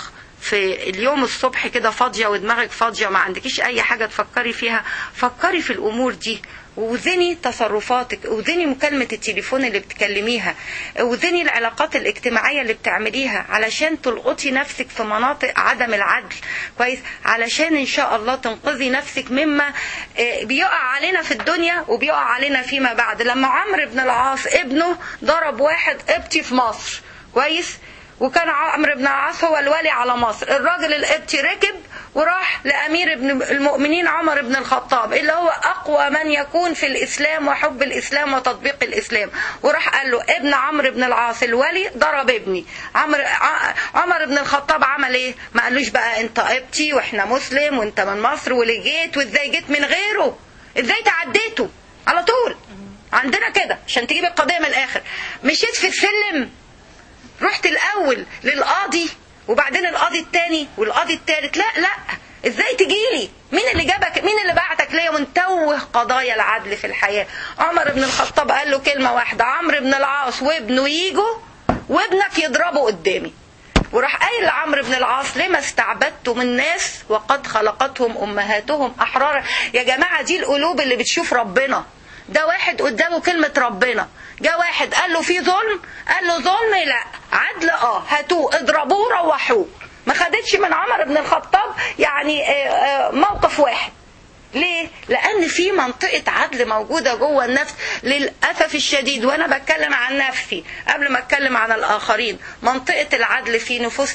في اليوم الصبح كده فاضيه ودماغك فاضيه ما عندكيش اي حاجه تفكري فيها فكري في الامور دي وزني تصرفاتك وزني مكالمة التليفون اللي بتكلميها وزني العلاقات الاجتماعية اللي بتعمليها علشان تلقطي نفسك في مناطق عدم العدل كويس علشان ان شاء الله تنقذي نفسك مما بيقع علينا في الدنيا وبيقع علينا فيما بعد لما عمرو بن العاص ابنه ضرب واحد قبطي في مصر كويس وكان عمرو بن العاص هو الولي على مصر الراجل القبطي ركب وراح لأمير ابن المؤمنين عمر بن الخطاب اللي هو أقوى من يكون في الإسلام وحب الإسلام وتطبيق الإسلام وراح قال له ابن عمرو بن العاص الولي ضرب ابني عمرو عمر بن الخطاب عمل ايه ما قالوش بقى انت قبطي واحنا مسلم وانت من مصر وليه جيت وازاي جيت من غيره ازاي تعديته على طول عندنا كده عشان تجيب القضية من الآخر مشيت في السلم رحت الاول للقاضي وبعدين القاضي التاني والقاضي التالت لا لا ازاي تجيلي مين اللي جابك مين اللي بعتك ليا ونتوه قضايا العدل في الحياه عمر بن الخطاب قال له كلمه واحده عمرو بن العاص وابنه يجوا وابنك يضربه قدامي وراح قايل لعمرو بن العاص لما استعبدتم الناس وقد خلقتهم امهاتهم احرارا يا جماعه دي القلوب اللي بتشوف ربنا ده واحد قدامه كلمة ربنا جاء واحد قال له في ظلم قال له ظلم لا عدل اه هاتوه اضربوه روحوه ما خدتش من عمر بن الخطاب يعني موقف واحد ليه؟ لأن في منطقة عدل موجودة جوه النفس للأسف الشديد وأنا بتكلم عن نفسي قبل ما أتكلم عن الآخرين منطقة العدل في نفوسنا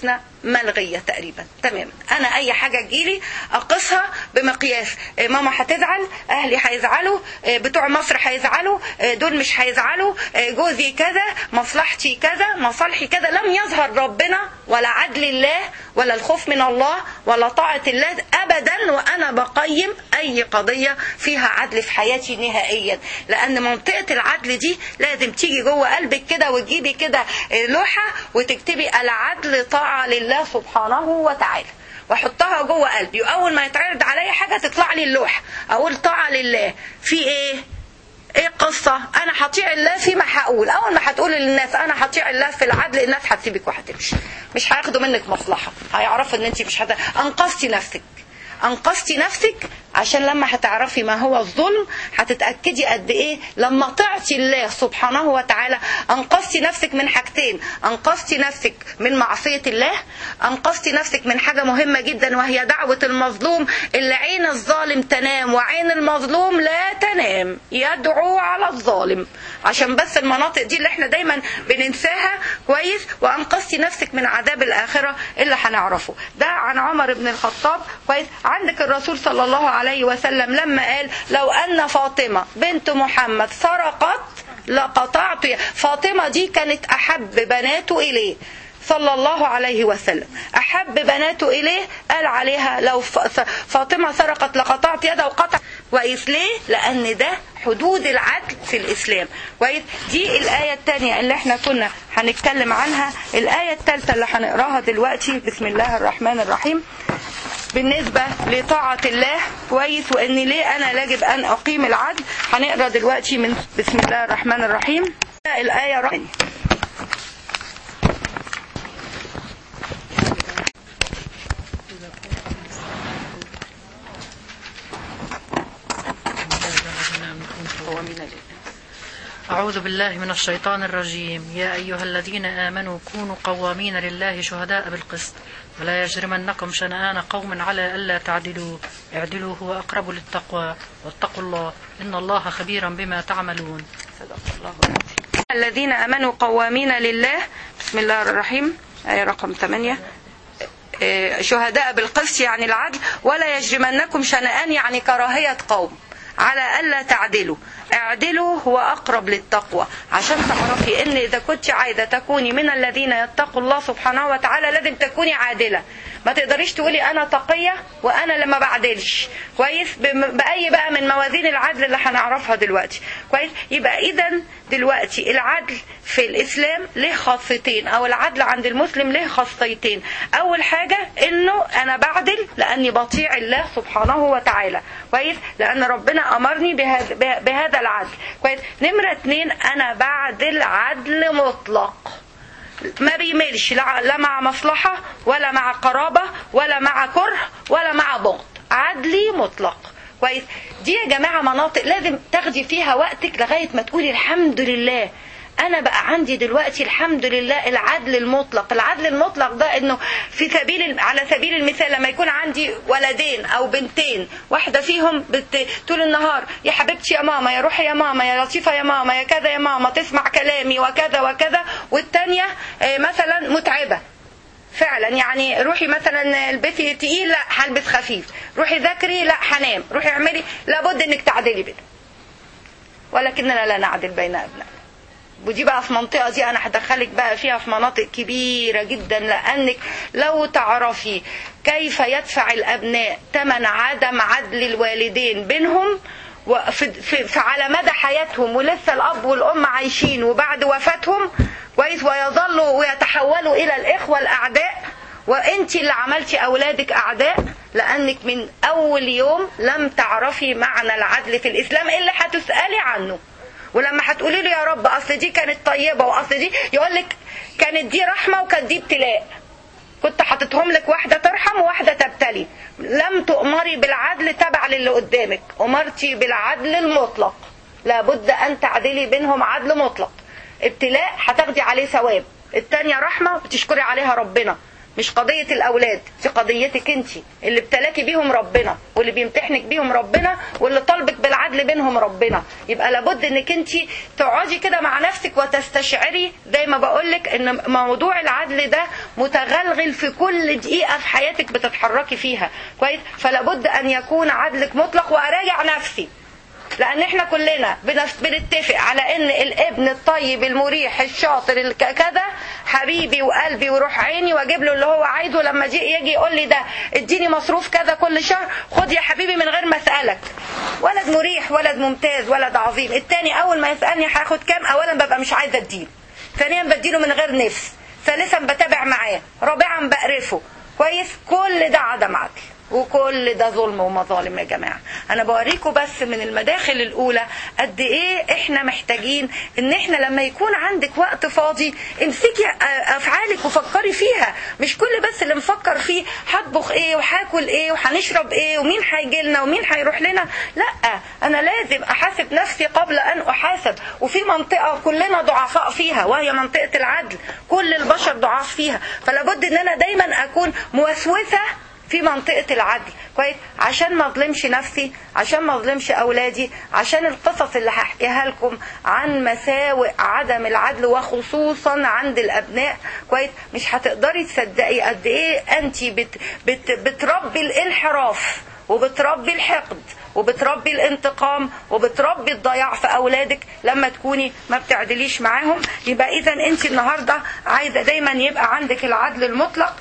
ملغيه تقريبا تمام انا اي حاجه تجيلي اقيسها بمقياس إيه، ماما هتزعل اهلي هيزعلوا إيه، بتوع مصر هيزعلوا إيه، دول مش هيزعلوا إيه، جوزي كذا مصلحتي كذا مصالحي كذا لم يظهر ربنا ولا عدل الله ولا الخوف من الله ولا طاعه الله ابدا وانا بقيم اي قضيه فيها عدل في حياتي نهائيا لان منطقه العدل دي لازم تيجي جوه قلبك كده وتجيبي كده إيه، لوحه وتكتبي العدل طاعه لله سبحانه وتعالى واحطها جوه قلبي واول ما يتعرض عليا حاجه تطلع لي اللوحه اقول طاعه لله في ايه ايه القصة انا هطيع الله فيما هقول اول ما هتقول للناس انا هطيع الله في العدل الناس هتسيبك وهتمشي مش هياخدوا منك مصلحة هيعرفوا ان انت مش هت... انقذتي نفسك انقذتي نفسك عشان لما هتعرفي ما هو الظلم هتتاكدي قد ايه لما طعتي الله سبحانه وتعالى انقذتي نفسك من حاجتين انقذتي نفسك من معصيه الله انقذتي نفسك من حاجه مهمه جدا وهي دعوه المظلوم اللي عين الظالم تنام وعين المظلوم لا تنام يدعو على الظالم عشان بس المناطق دي اللي احنا دايما بننساها كويس وانقذتي نفسك من عذاب الاخره اللي هنعرفه ده عن عمر بن الخطاب كويس عندك الرسول صلى الله عليه وسلم لما قال لو ان فاطمه بنت محمد سرقت لقطعت يد- فاطمه دي كانت احب بناته اليه صلى الله عليه وسلم أحب بناته إليه قال عليها لو ف- فاطمة سرقت لقطعت يدها وقطع كويس ليه؟ لأن ده حدود العدل في الإسلام كويس دي الآية الثانية اللي احنا كنا هنتكلم عنها الآية الثالثة اللي هنقراها دلوقتي بسم الله الرحمن الرحيم بالنسبة لطاعة الله كويس وإن ليه أنا يجب أن أقيم العدل هنقرا دلوقتي من بسم الله الرحمن الرحيم الآية الثانية هو من الإله أعوذ بالله من الشيطان الرجيم يا أيها الذين آمنوا كونوا قوامين لله شهداء بالقسط ولا يجرمنكم شنآن قوم على ألا تعدلوا اعدلوا هو أقرب للتقوى واتقوا الله إن الله خبيرا بما تعملون صدق الله العظيم. الذين امنوا قوامين لله بسم الله الرحمن الرحيم آية رقم 8 آه، شهداء بالقسط يعني العدل ولا يجرمنكم شنآن يعني كراهية قوم على ألا تعدلوا اعدلوا هو أقرب للتقوى عشان تعرفي إن إذا كنت عايزة تكوني من الذين يتقوا الله سبحانه وتعالى لازم تكوني عادلة ما تقدريش تقولي أنا تقية وأنا لما بعدلش كويس بم- بأي بقى من موازين العدل اللي هنعرفها دلوقتي كويس يبقى إذا دلوقتي العدل في الإسلام له خاصيتين أو العدل عند المسلم له خاصيتين أول حاجة إنه أنا بعدل لأني بطيع الله سبحانه وتعالى كويس لأن ربنا أمرني بهذا, به- بهذا العدل كويس نمرة اتنين أنا بعدل عدل مطلق ما بيميلش لا لا مع مصلحة ولا مع قرابة ولا مع كره ولا مع بغض عدلي مطلق كويس دي يا جماعة مناطق لازم تاخدي فيها وقتك لغاية ما تقولي الحمد لله انا بقى عندي دلوقتي الحمد لله العدل المطلق العدل المطلق ده انه في سبيل على سبيل المثال لما يكون عندي ولدين او بنتين واحده فيهم بت... طول النهار يا حبيبتي يا ماما يا روحي يا ماما يا لطيفه يا ماما يا كذا يا ماما تسمع كلامي وكذا وكذا والتانيه آه، مثلا متعبه فعلا يعني روحي مثلا البسي تقيل لا هلبس خفيف روحي ذاكري لا هنام روحي اعملي لابد انك تعدلي بده ولكننا لا نعدل بين ابنائنا ودي بقى في منطقة دي أنا هدخلك بقى فيها في مناطق كبيرة جدا لأنك لو تعرفي كيف يدفع الأبناء ثمن عدم عدل الوالدين بينهم وفي في في على مدى حياتهم ولسه الأب والأم عايشين وبعد وفاتهم كويس ويظلوا ويتحولوا إلى الإخوة الأعداء وانت اللي عملتي اولادك اعداء لانك من اول يوم لم تعرفي معنى العدل في الاسلام اللي هتسالي عنه ولما هتقولي له يا رب اصل دي كانت طيبه واصل دي يقول لك كانت دي رحمه وكانت دي ابتلاء كنت حاططهم لك واحده ترحم وواحده تبتلي لم تؤمري بالعدل تبع للي قدامك امرتي بالعدل المطلق لابد ان تعدلي بينهم عدل مطلق ابتلاء هتاخدي عليه ثواب التانية رحمة بتشكري عليها ربنا مش قضية الأولاد دي قضيتك انت اللي ابتلاكي بيهم ربنا واللي بيمتحنك بيهم ربنا واللي طالبك بالعدل بينهم ربنا يبقى لابد انك انت تقعدي كده مع نفسك وتستشعري زي ما بقولك ان موضوع العدل ده متغلغل في كل دقيقة في حياتك بتتحركي فيها كويس فلابد ان يكون عدلك مطلق واراجع نفسي لان احنا كلنا بنف- بنتفق على ان الابن الطيب المريح الشاطر الك- كذا حبيبي وقلبي وروح عيني واجيب له اللي هو عايزه لما جي يجي يقول لي ده اديني مصروف كذا كل شهر خد يا حبيبي من غير ما اسالك ولد مريح ولد ممتاز ولد عظيم التاني اول ما يسالني هاخد كام اولا ببقى مش عايزه اديله ثانيا بديله من غير نفس ثالثا بتابع معاه رابعا بقرفه كويس كل ده عدم عدل وكل ده ظلم ومظالم يا جماعة أنا بوريكم بس من المداخل الأولى قد إيه إحنا محتاجين إن إحنا لما يكون عندك وقت فاضي امسكي أفعالك وفكري فيها مش كل بس اللي مفكر فيه هطبخ إيه وهاكل إيه وهنشرب إيه ومين هيجي لنا ومين هيروح لنا لا أنا لازم أحاسب نفسي قبل أن أحاسب وفي منطقة كلنا ضعفاء فيها وهي منطقة العدل كل البشر ضعاف فيها فلابد إن أنا دايما أكون موسوسة في منطقة العدل كويس عشان ما اظلمش نفسي عشان ما اظلمش اولادي عشان القصص اللي هحكيها لكم عن مساوئ عدم العدل وخصوصا عند الابناء كويس مش هتقدري تصدقي قد ايه انت بت بت بتربي الانحراف وبتربي الحقد وبتربي الانتقام وبتربي الضياع في اولادك لما تكوني ما بتعدليش معاهم يبقى اذا انت النهارده عايزه دايما يبقى عندك العدل المطلق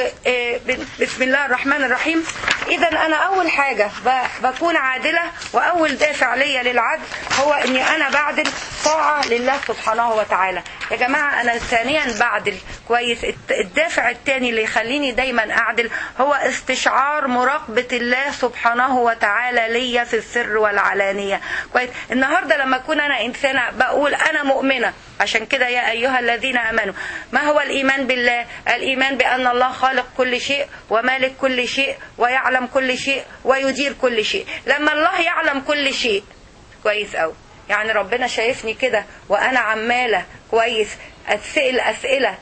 وبسم الله الرحمن الرحيم اذا انا اول حاجه ب- بكون عادله واول دافع ليا للعدل هو اني انا بعدل طاعه لله سبحانه وتعالى يا جماعه انا ثانيا بعدل كويس الت- الدافع الثاني اللي يخليني دايما اعدل هو استشعار مراقبه الله سبحانه وتعالى ليا في السر والعلانيه كويس النهارده لما اكون انا انسانه بقول انا مؤمنه عشان كده يا ايها الذين امنوا ما هو الايمان بالله الايمان بان الله خالق كل شيء ومالك كل شيء ويعلم كل شيء ويدير كل شيء لما الله يعلم كل شيء كويس قوي يعني ربنا شايفني كده وانا عماله كويس اتسال اسئله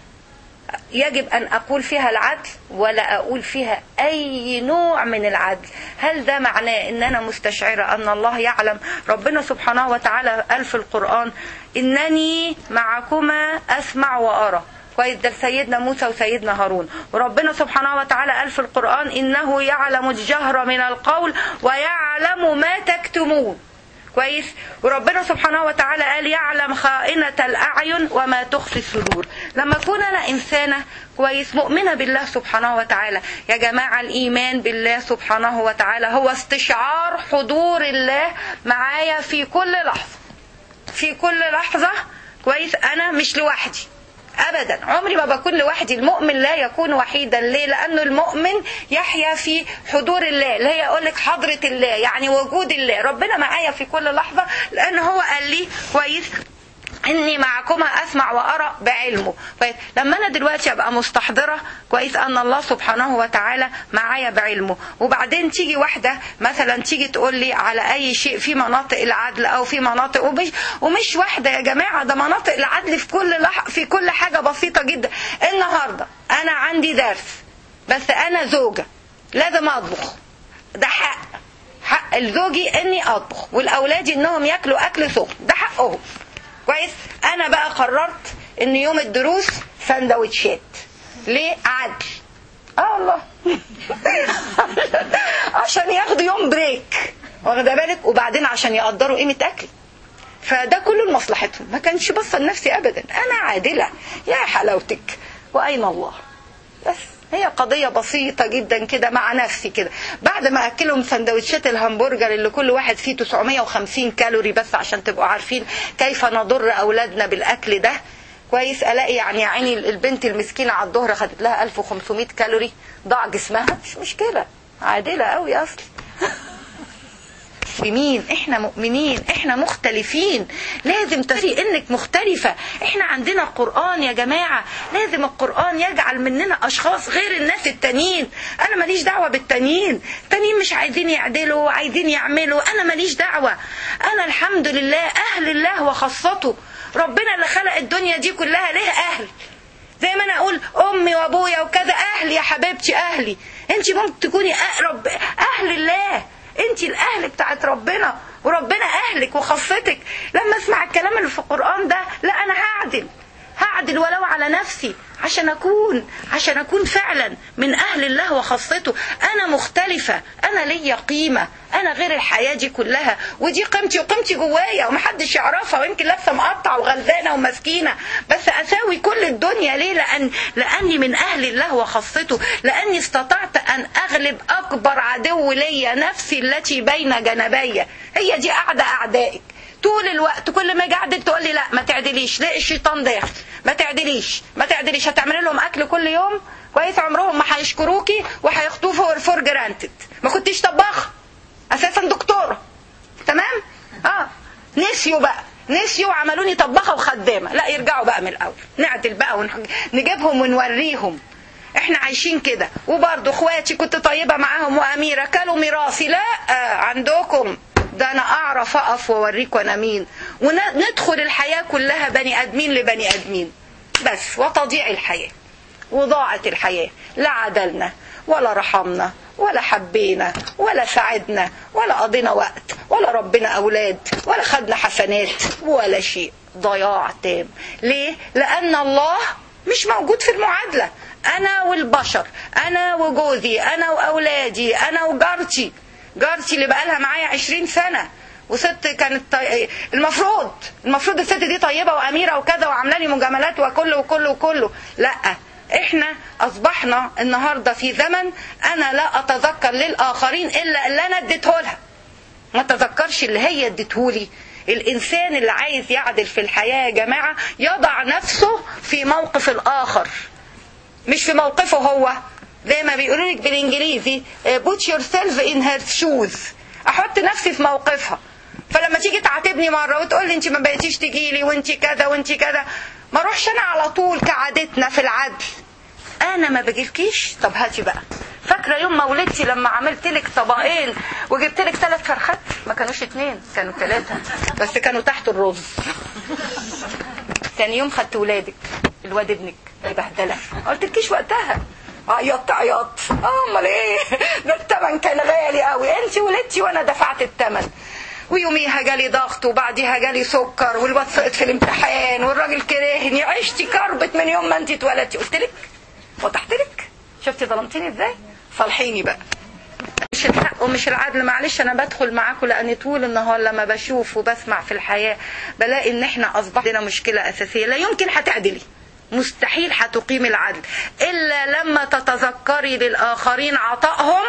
يجب أن أقول فيها العدل ولا أقول فيها أي نوع من العدل هل ده معناه أن أنا مستشعرة أن الله يعلم ربنا سبحانه وتعالى قال في القرآن إنني معكما أسمع وأرى كويس ده سيدنا موسى وسيدنا هارون وربنا سبحانه وتعالى قال في القرآن إنه يعلم الجهر من القول ويعلم ما تكتمون كويس وربنا سبحانه وتعالى قال يعلم خائنة الأعين وما تخفي الصدور لما أكون أنا إنسانة كويس مؤمنة بالله سبحانه وتعالى يا جماعة الإيمان بالله سبحانه وتعالى هو استشعار حضور الله معايا في كل لحظة في كل لحظة كويس أنا مش لوحدي ابدا عمري ما بكون لوحدي المؤمن لا يكون وحيدا ليه لانه المؤمن يحيا في حضور الله اللي هي اقول لك حضره الله يعني وجود الله ربنا معايا في كل لحظه لان هو قال لي كويس اني معكما اسمع وارى بعلمه كويس لما انا دلوقتي ابقى مستحضره كويس ان الله سبحانه وتعالى معايا بعلمه وبعدين تيجي واحده مثلا تيجي تقول لي على اي شيء في مناطق العدل او في مناطق ومش ومش واحده يا جماعه ده مناطق العدل في كل لح في كل حاجه بسيطه جدا النهارده انا عندي درس بس انا زوجه لازم اطبخ ده حق حق لزوجي اني اطبخ والاولادي انهم ياكلوا اكل سخن ده حقهم كويس انا بقى قررت ان يوم الدروس سندوتشات ليه عدل اه والله عشان ياخدوا يوم بريك واخده بالك وبعدين عشان يقدروا قيمه اكل فده كله لمصلحتهم ما كانش بص لنفسي ابدا انا عادله يا حلاوتك واين الله بس هي قضية بسيطة جدا كده مع نفسي كده بعد ما أكلهم سندوتشات الهمبرجر اللي كل واحد فيه 950 كالوري بس عشان تبقوا عارفين كيف نضر أولادنا بالأكل ده كويس ألاقي يعني يا عيني البنت المسكينة على الظهر خدت لها 1500 كالوري ضاع جسمها مش مشكلة عادلة قوي أصلي مسلمين احنا مؤمنين احنا مختلفين لازم تفري انك مختلفة احنا عندنا القرآن يا جماعة لازم القرآن يجعل مننا اشخاص غير الناس التانيين انا ماليش دعوة بالتانيين التانيين مش عايزين يعدلوا عايزين يعملوا انا ماليش دعوة انا الحمد لله اهل الله وخاصته ربنا اللي خلق الدنيا دي كلها له اهل زي ما انا اقول امي وابويا وكذا اهلي يا حبيبتي اهلي انت ممكن تكوني اقرب اهل الله انت الاهل بتاعت ربنا وربنا اهلك وخاصتك لما اسمع الكلام اللي في القران ده لا انا هعدل هعدل ولو على نفسي عشان اكون عشان اكون فعلا من اهل الله وخاصته انا مختلفه انا ليا قيمه انا غير الحياه دي كلها ودي قيمتي وقيمتي جوايا ومحدش يعرفها ويمكن لابسه مقطع وغلبانه ومسكينه بس اساوي كل الدنيا ليه لان لاني من اهل الله وخاصته لاني استطعت ان اغلب اكبر عدو ليا نفسي التي بين جنبي هي دي اعدى اعدائك طول الوقت كل ما اجي اعدل تقول لي لا ما تعدليش لا الشيطان داخل ما تعدليش ما تعدليش هتعملي لهم اكل كل يوم كويس عمرهم ما هيشكروكي وهياخدوه فور فور جرانتد ما كنتيش طباخه اساسا دكتوره تمام اه نسيوا بقى نسيوا وعملوني طباخه وخدامه لا يرجعوا بقى من الاول نعدل بقى ونجيبهم ونوريهم احنا عايشين كده وبرضه اخواتي كنت طيبه معاهم واميره كلوا ميراثي لا آه عندكم ده انا اعرف اقف واوريكم انا مين وندخل الحياه كلها بني ادمين لبني ادمين بس وتضيع الحياه وضاعت الحياه لا عدلنا ولا رحمنا ولا حبينا ولا ساعدنا ولا قضينا وقت ولا ربنا اولاد ولا خدنا حسنات ولا شيء ضياع تام ليه لان الله مش موجود في المعادله انا والبشر انا وجوزي انا واولادي انا وجارتي جارتي اللي بقالها معايا عشرين سنة وست كانت طي... المفروض المفروض الست دي طيبة وأميرة وكذا وعاملة لي مجاملات وكله وكله وكله لا احنا اصبحنا النهاردة في زمن انا لا اتذكر للاخرين الا اللي انا اديته لها ما اتذكرش اللي هي اديتهولي الانسان اللي عايز يعدل في الحياة يا جماعة يضع نفسه في موقف الاخر مش في موقفه هو زي ما بيقولوا لك بالانجليزي put yourself in her shoes احط نفسي في موقفها فلما تيجي تعاتبني مره وتقول لي انت ما بقيتيش تجي لي وانت كذا وانت كذا ما اروحش انا على طول كعادتنا في العدل انا ما بجيلكيش طب هاتي بقى فاكره يوم ما ولدتي لما عملت لك طبقين وجبت لك ثلاث فرخات ما كانوش اتنين كانوا ثلاثه بس كانوا تحت الرز ثاني يوم خدت ولادك الواد ابنك بهدله ما قلتلكيش وقتها عيطت عيطت امال ايه ده الثمن كان غالي قوي انت ولدتي وانا دفعت الثمن ويوميها جالي ضغط وبعديها جالي سكر والواد سقط في الامتحان والراجل كرهني عشتي كربت من يوم ما انت اتولدتي قلت لك وضحت لك شفتي ظلمتيني ازاي صالحيني بقى مش الحق ومش العدل معلش انا بدخل معاكم لان طول النهار لما بشوف وبسمع في الحياه بلاقي ان احنا اصبح عندنا مشكله اساسيه لا يمكن هتعدلي مستحيل هتقيم العدل إلا لما تتذكري للآخرين عطائهم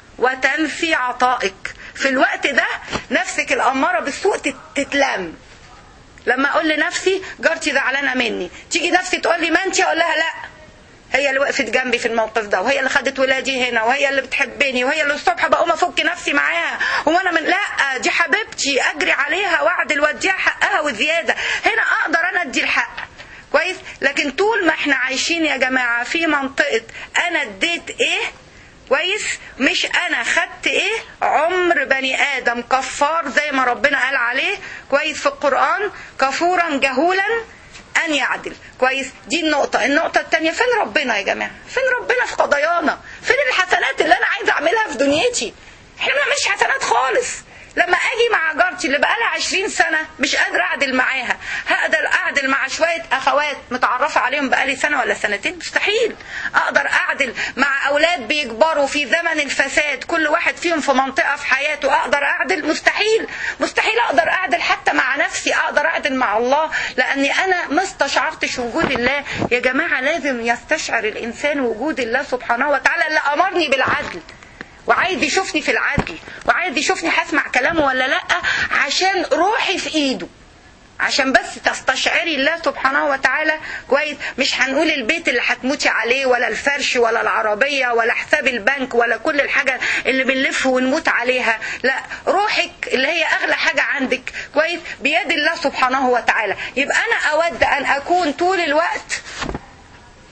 وتنفي عطائك في الوقت ده نفسك الأمارة بالسوء تتلم لما أقول لنفسي جارتي زعلانة مني تيجي نفسي تقول لي ما أنت أقول لها لأ هي اللي وقفت جنبي في الموقف ده وهي اللي خدت ولادي هنا وهي اللي بتحبني وهي اللي الصبح بقوم افك نفسي معاها وانا من لا دي حبيبتي اجري عليها واعدل واديها حقها وزياده هنا اقدر انا ادي الحق كويس لكن طول ما احنا عايشين يا جماعة في منطقة انا اديت ايه كويس مش انا خدت ايه عمر بني ادم كفار زي ما ربنا قال عليه كويس في القرآن كفورا جهولا ان يعدل كويس دي النقطة النقطة التانية فين ربنا يا جماعة فين ربنا في قضايانا فين الحسنات اللي انا عايزة اعملها في دنيتي احنا ما بنعملش حسنات خالص لما اجي مع جارتي اللي بقالها 20 سنه مش قادره اعدل معاها هقدر اعدل مع شويه اخوات متعرفه عليهم بقالي سنه ولا سنتين مستحيل اقدر اعدل مع اولاد بيكبروا في زمن الفساد كل واحد فيهم في منطقه في حياته اقدر اعدل مستحيل مستحيل اقدر اعدل حتى مع نفسي اقدر اعدل مع الله لاني انا ما استشعرتش وجود الله يا جماعه لازم يستشعر الانسان وجود الله سبحانه وتعالى اللي امرني بالعدل وعايز يشوفني في العدل وعايز يشوفني هسمع كلامه ولا لا عشان روحي في ايده عشان بس تستشعري الله سبحانه وتعالى كويس مش هنقول البيت اللي هتموتي عليه ولا الفرش ولا العربية ولا حساب البنك ولا كل الحاجة اللي بنلف ونموت عليها لا روحك اللي هي أغلى حاجة عندك كويس بيد الله سبحانه وتعالى يبقى أنا أود أن أكون طول الوقت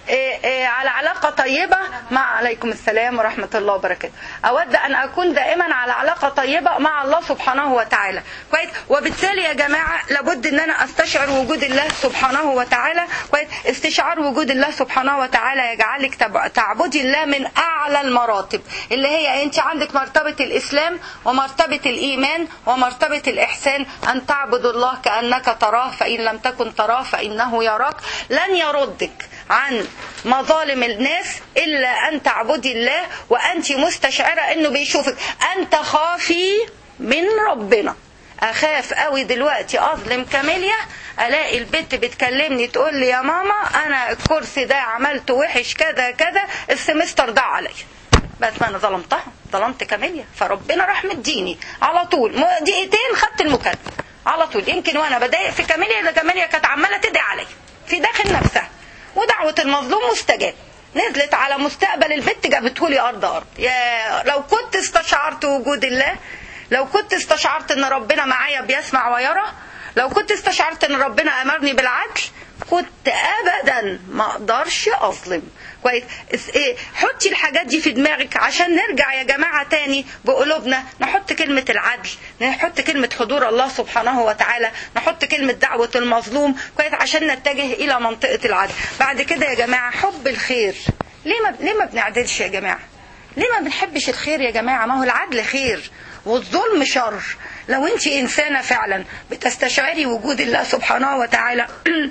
إيه إيه على علاقة طيبة مع عليكم السلام ورحمة الله وبركاته أود أن أكون دائما على علاقة طيبة مع الله سبحانه وتعالى كويس وبالتالي يا جماعة لابد أن أنا أستشعر وجود الله سبحانه وتعالى كويس استشعار وجود الله سبحانه وتعالى يجعلك تب- تعبدي الله من أعلى المراتب اللي هي أنت عندك مرتبة الإسلام ومرتبة الإيمان ومرتبة الإحسان أن تعبد الله كأنك تراه فإن لم تكن تراه فإنه يراك لن يردك عن مظالم الناس إلا أن تعبدي الله وأنت مستشعرة أنه بيشوفك أن تخافي من ربنا أخاف قوي دلوقتي أظلم كاميليا ألاقي البت بتكلمني تقول لي يا ماما أنا الكرسي ده عملته وحش كذا كذا السمستر ضاع عليا بس ما انا ظلمتها ظلمت كاميليا فربنا راح مديني على طول م- دقيقتين خدت المكالمه على طول يمكن وانا بضايق في كاميليا اللي كاميليا كانت عماله تدعي عليا في داخل نفسها ودعوه المظلوم مستجاب نزلت على مستقبل البت جابته لي ارض ارض يا لو كنت استشعرت وجود الله لو كنت استشعرت ان ربنا معايا بيسمع ويرى لو كنت استشعرت ان ربنا امرني بالعدل كنت ابدا ما اقدرش اظلم كويس اس- إيه، حطي الحاجات دي في دماغك عشان نرجع يا جماعه تاني بقلوبنا نحط كلمه العدل نحط كلمه حضور الله سبحانه وتعالى نحط كلمه دعوه المظلوم كويس عشان نتجه الى منطقه العدل بعد كده يا جماعه حب الخير ليه ما ليه ما بنعدلش يا جماعه ليه ما بنحبش الخير يا جماعة ما هو العدل خير والظلم شر لو انت انسانة فعلا بتستشعري وجود الله سبحانه وتعالى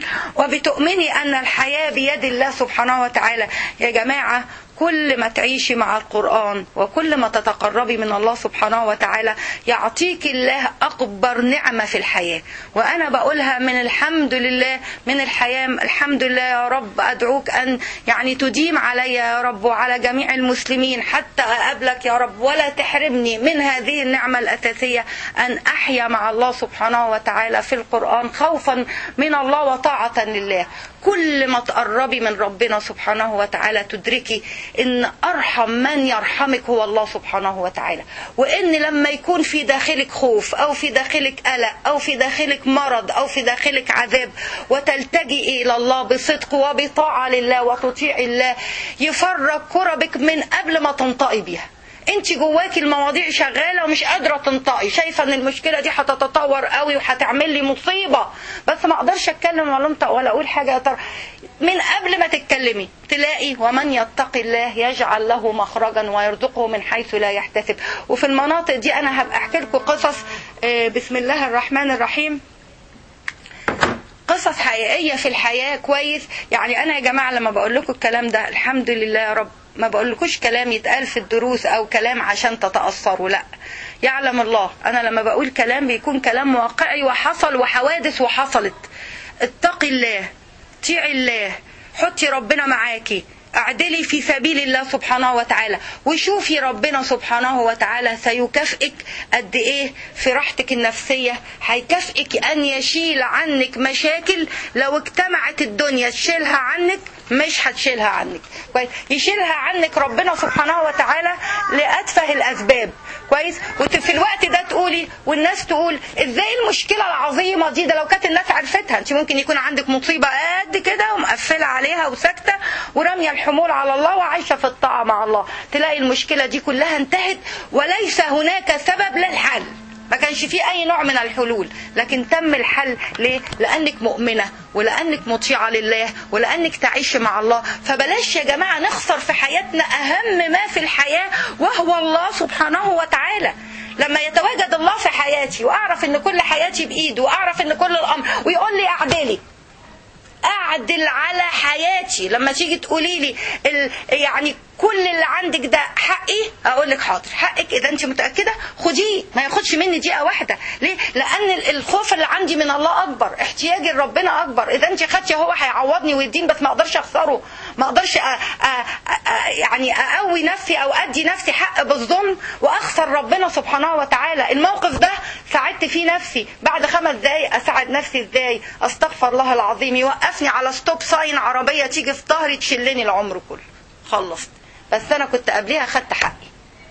وبتؤمني ان الحياة بيد الله سبحانه وتعالى يا جماعة كل ما تعيشي مع القرآن وكل ما تتقربي من الله سبحانه وتعالى يعطيك الله أكبر نعمة في الحياة وأنا بقولها من الحمد لله من الحياة الحمد لله يا رب أدعوك أن يعني تديم علي يا رب وعلى جميع المسلمين حتى أقابلك يا رب ولا تحرمني من هذه النعمة الأساسية أن أحيا مع الله سبحانه وتعالى في القرآن خوفا من الله وطاعة لله كل ما تقربي من ربنا سبحانه وتعالى تدركي ان ارحم من يرحمك هو الله سبحانه وتعالى وان لما يكون في داخلك خوف او في داخلك قلق او في داخلك مرض او في داخلك عذاب وتلتجئي الى الله بصدق وبطاعه لله وتطيعي الله يفرج كربك من قبل ما تنطقي بيها انت جواكي المواضيع شغاله ومش قادره تنطقي شايفه ان المشكله دي هتتطور قوي وهتعمل لي مصيبه بس ما اقدرش اتكلم ولا انطق ولا اقول حاجه يا ترى من قبل ما تتكلمي تلاقي ومن يتق الله يجعل له مخرجا ويرزقه من حيث لا يحتسب وفي المناطق دي انا هبقى احكي لكم قصص آه، بسم الله الرحمن الرحيم قصص حقيقيه في الحياه كويس يعني انا يا جماعه لما بقول لكم الكلام ده الحمد لله يا رب ما بقولكوش كلام يتقال في الدروس او كلام عشان تتاثروا لا يعلم الله انا لما بقول كلام بيكون كلام واقعي وحصل وحوادث وحصلت اتقي الله طيعي الله حطي ربنا معاكي اعدلي في سبيل الله سبحانه وتعالى وشوفي ربنا سبحانه وتعالى سيكافئك قد ايه في راحتك النفسية هيكافئك ان يشيل عنك مشاكل لو اجتمعت الدنيا تشيلها عنك مش هتشيلها عنك كويس يشيلها عنك ربنا سبحانه وتعالى لأتفه الأسباب كويس وفي الوقت ده تقولي والناس تقول ازاي المشكلة العظيمة دي ده لو كانت الناس عرفتها انت ممكن يكون عندك مصيبة قد كده ومقفلة عليها وساكتة ورامية الحمول على الله وعايشة في الطاعة مع الله تلاقي المشكلة دي كلها انتهت وليس هناك سبب للحل ما كانش فيه اي نوع من الحلول لكن تم الحل ليه لانك مؤمنه ولانك مطيعه لله ولانك تعيش مع الله فبلاش يا جماعه نخسر في حياتنا اهم ما في الحياه وهو الله سبحانه وتعالى لما يتواجد الله في حياتي واعرف ان كل حياتي بايده واعرف ان كل الامر ويقول لي اعدلي اعدل على حياتي لما تيجي تقولي لي ال... يعني كل اللي عندك ده حقي اقول لك حاضر حقك اذا انت متاكده خديه ما ياخدش مني دقيقه واحده ليه لان الخوف اللي عندي من الله اكبر احتياجي لربنا اكبر اذا انت خدتي هو هيعوضني ويدين بس ما اقدرش اخسره ما اقدرش أ... أ... أ... يعني اقوي نفسي او ادي نفسي حق بالظلم واخسر ربنا سبحانه وتعالى الموقف ده ساعدت فيه نفسي بعد خمس دقايق اساعد نفسي ازاي استغفر الله العظيم يوقفني على ستوب ساين عربيه تيجي في ظهري تشلني العمر كله خلصت بس انا كنت قبليها خدت حقي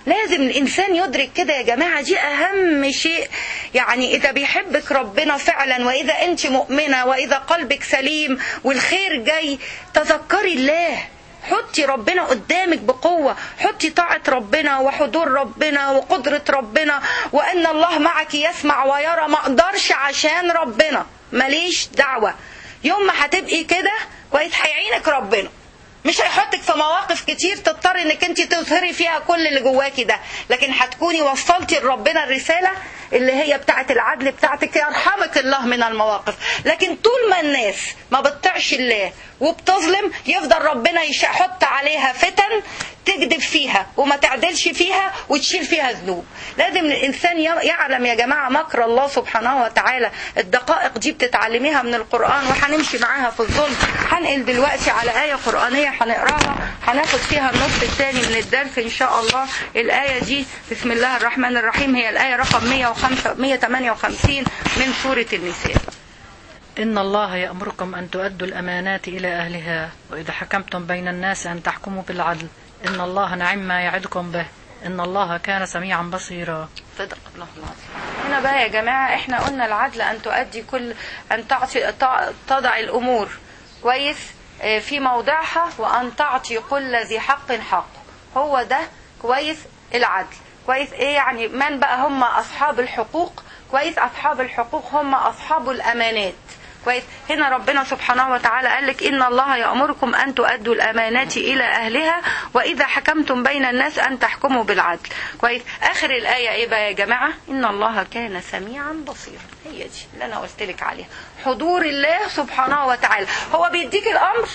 لازم الانسان يدرك كده يا جماعه دي اهم شيء يعني اذا بيحبك ربنا فعلا واذا انت مؤمنه واذا قلبك سليم والخير جاي تذكري الله حطي ربنا قدامك بقوة حطي طاعة ربنا وحضور ربنا وقدرة ربنا وأن الله معك يسمع ويرى ما أقدرش عشان ربنا ماليش دعوة يوم ما هتبقي كده كويس هيعينك ربنا مش هيحطك في مواقف كتير تضطري انك انت تظهري فيها كل اللي جواكي ده لكن هتكوني وصلتي لربنا الرساله اللي هي بتاعه العدل بتاعتك يرحمك الله من المواقف لكن طول ما الناس ما بتطيعش الله وبتظلم يفضل ربنا يحط عليها فتن تكذب فيها وما تعدلش فيها وتشيل فيها ذنوب لازم الانسان يعلم يا جماعه مكر الله سبحانه وتعالى الدقائق دي بتتعلميها من القران وهنمشي معاها في الظلم هنقل دلوقتي على ايه قرانيه هنقراها هناخد فيها النص الثاني من الدرس ان شاء الله الايه دي بسم الله الرحمن الرحيم هي الايه رقم 105 158 من سوره النساء إن الله يأمركم أن تؤدوا الأمانات إلى أهلها وإذا حكمتم بين الناس أن تحكموا بالعدل إن الله نعم ما يعدكم به إن الله كان سميعا بصيرا صدق الله العظيم هنا بقى يا جماعة احنا قلنا العدل أن تؤدي كل أن تعطي تضع الأمور كويس في موضعها وأن تعطي كل ذي حق حق هو ده كويس العدل كويس ايه يعني من بقى هم أصحاب الحقوق كويس أصحاب الحقوق هم أصحاب الأمانات كويس هنا ربنا سبحانه وتعالى قال لك ان الله يامركم ان تؤدوا الامانات الى اهلها واذا حكمتم بين الناس ان تحكموا بالعدل كويس اخر الايه ايه بقى يا جماعه ان الله كان سميعا بصيرا هي دي اللي انا قلت لك عليها حضور الله سبحانه وتعالى هو بيديك الامر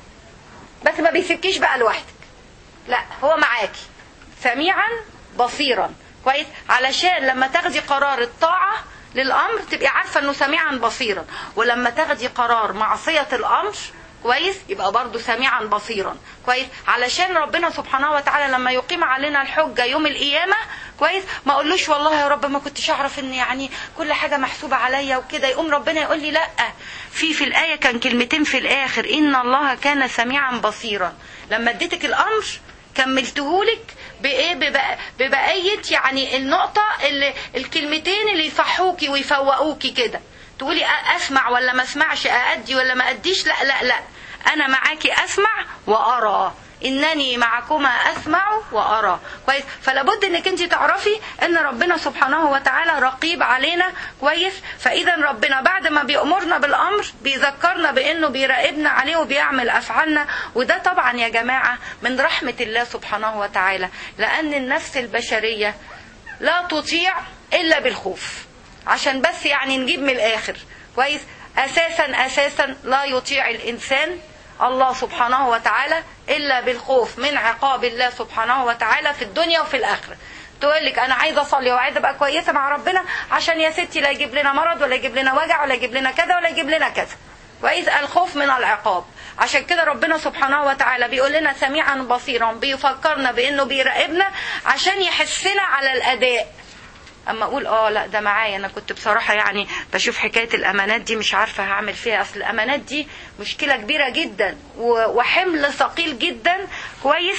بس ما بيسيبكيش بقى لوحدك لا هو معاكي سميعا بصيرا كويس علشان لما تاخدي قرار الطاعه للامر تبقي عارفه انه سميعا بصيرا ولما تاخدي قرار معصيه الامر كويس يبقى برضه سميعا بصيرا كويس علشان ربنا سبحانه وتعالى لما يقيم علينا الحجه يوم القيامه كويس ما اقولوش والله يا رب ما كنتش اعرف ان يعني كل حاجه محسوبه عليا وكده يقوم ربنا يقول لي لا في في الايه كان كلمتين في الاخر ان الله كان سميعا بصيرا لما اديتك الامر كملتهولك بايه ببقيه يعني النقطه اللي الكلمتين اللي يفحوكي ويفوقوكي كده تقولي اسمع ولا ما اسمعش اادي ولا ما اديش لا لا لا انا معاكي اسمع وارى انني معكما اسمع وارى كويس فلابد انك انت تعرفي ان ربنا سبحانه وتعالى رقيب علينا كويس فاذا ربنا بعد ما بيامرنا بالامر بيذكرنا بانه بيراقبنا عليه وبيعمل افعالنا وده طبعا يا جماعه من رحمه الله سبحانه وتعالى لان النفس البشريه لا تطيع الا بالخوف عشان بس يعني نجيب من الاخر كويس اساسا اساسا لا يطيع الانسان الله سبحانه وتعالى الا بالخوف من عقاب الله سبحانه وتعالى في الدنيا وفي الاخره تقول لك انا عايزه اصلي وعايزه ابقى كويسه مع ربنا عشان يا ستي لا يجيب لنا مرض ولا يجيب لنا وجع ولا يجيب لنا كذا ولا يجيب لنا كذا كويس الخوف من العقاب عشان كده ربنا سبحانه وتعالى بيقول لنا سميعا بصيرا بيفكرنا بانه بيراقبنا عشان يحسنا على الاداء اما اقول اه لا ده معايا انا كنت بصراحه يعني بشوف حكايه الامانات دي مش عارفه هعمل فيها اصل الامانات دي مشكله كبيره جدا وحمل ثقيل جدا كويس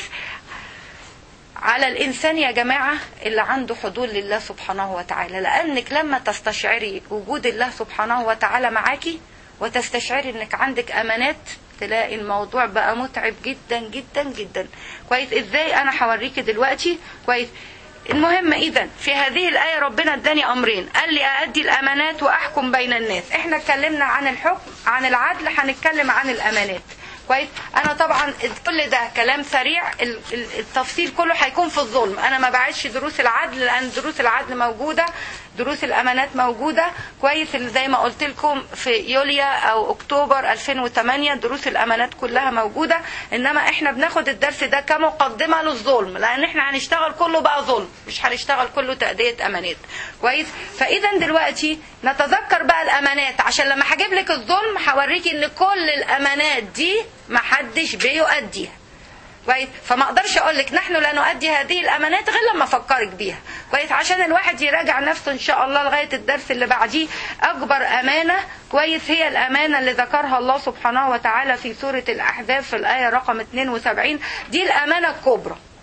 على الانسان يا جماعه اللي عنده حضور لله سبحانه وتعالى لانك لما تستشعري وجود الله سبحانه وتعالى معاكي وتستشعري انك عندك امانات تلاقي الموضوع بقى متعب جدا جدا جدا كويس ازاي انا هوريكي دلوقتي كويس المهم اذا في هذه الايه ربنا اداني امرين قال لي اادي الامانات واحكم بين الناس احنا اتكلمنا عن الحكم عن العدل هنتكلم عن الامانات كويس انا طبعا كل ده كلام سريع التفصيل كله هيكون في الظلم انا ما بعدش دروس العدل لان دروس العدل موجوده دروس الامانات موجوده كويس اللي زي ما قلت لكم في يوليا او اكتوبر 2008 دروس الامانات كلها موجوده انما احنا بناخد الدرس ده كمقدمه للظلم لان احنا هنشتغل كله بقى ظلم مش هنشتغل كله تاديه امانات كويس فاذا دلوقتي نتذكر بقى الامانات عشان لما هجيب لك الظلم هوريكي ان كل الامانات دي محدش بيؤديها كويس فما اقدرش اقول لك نحن لا نؤدي هذه الامانات غير لما افكرك بيها كويس عشان الواحد يراجع نفسه ان شاء الله لغايه الدرس اللي بعديه اكبر امانه كويس هي الامانه اللي ذكرها الله سبحانه وتعالى في سوره الاحزاب في الايه رقم 72 دي الامانه الكبرى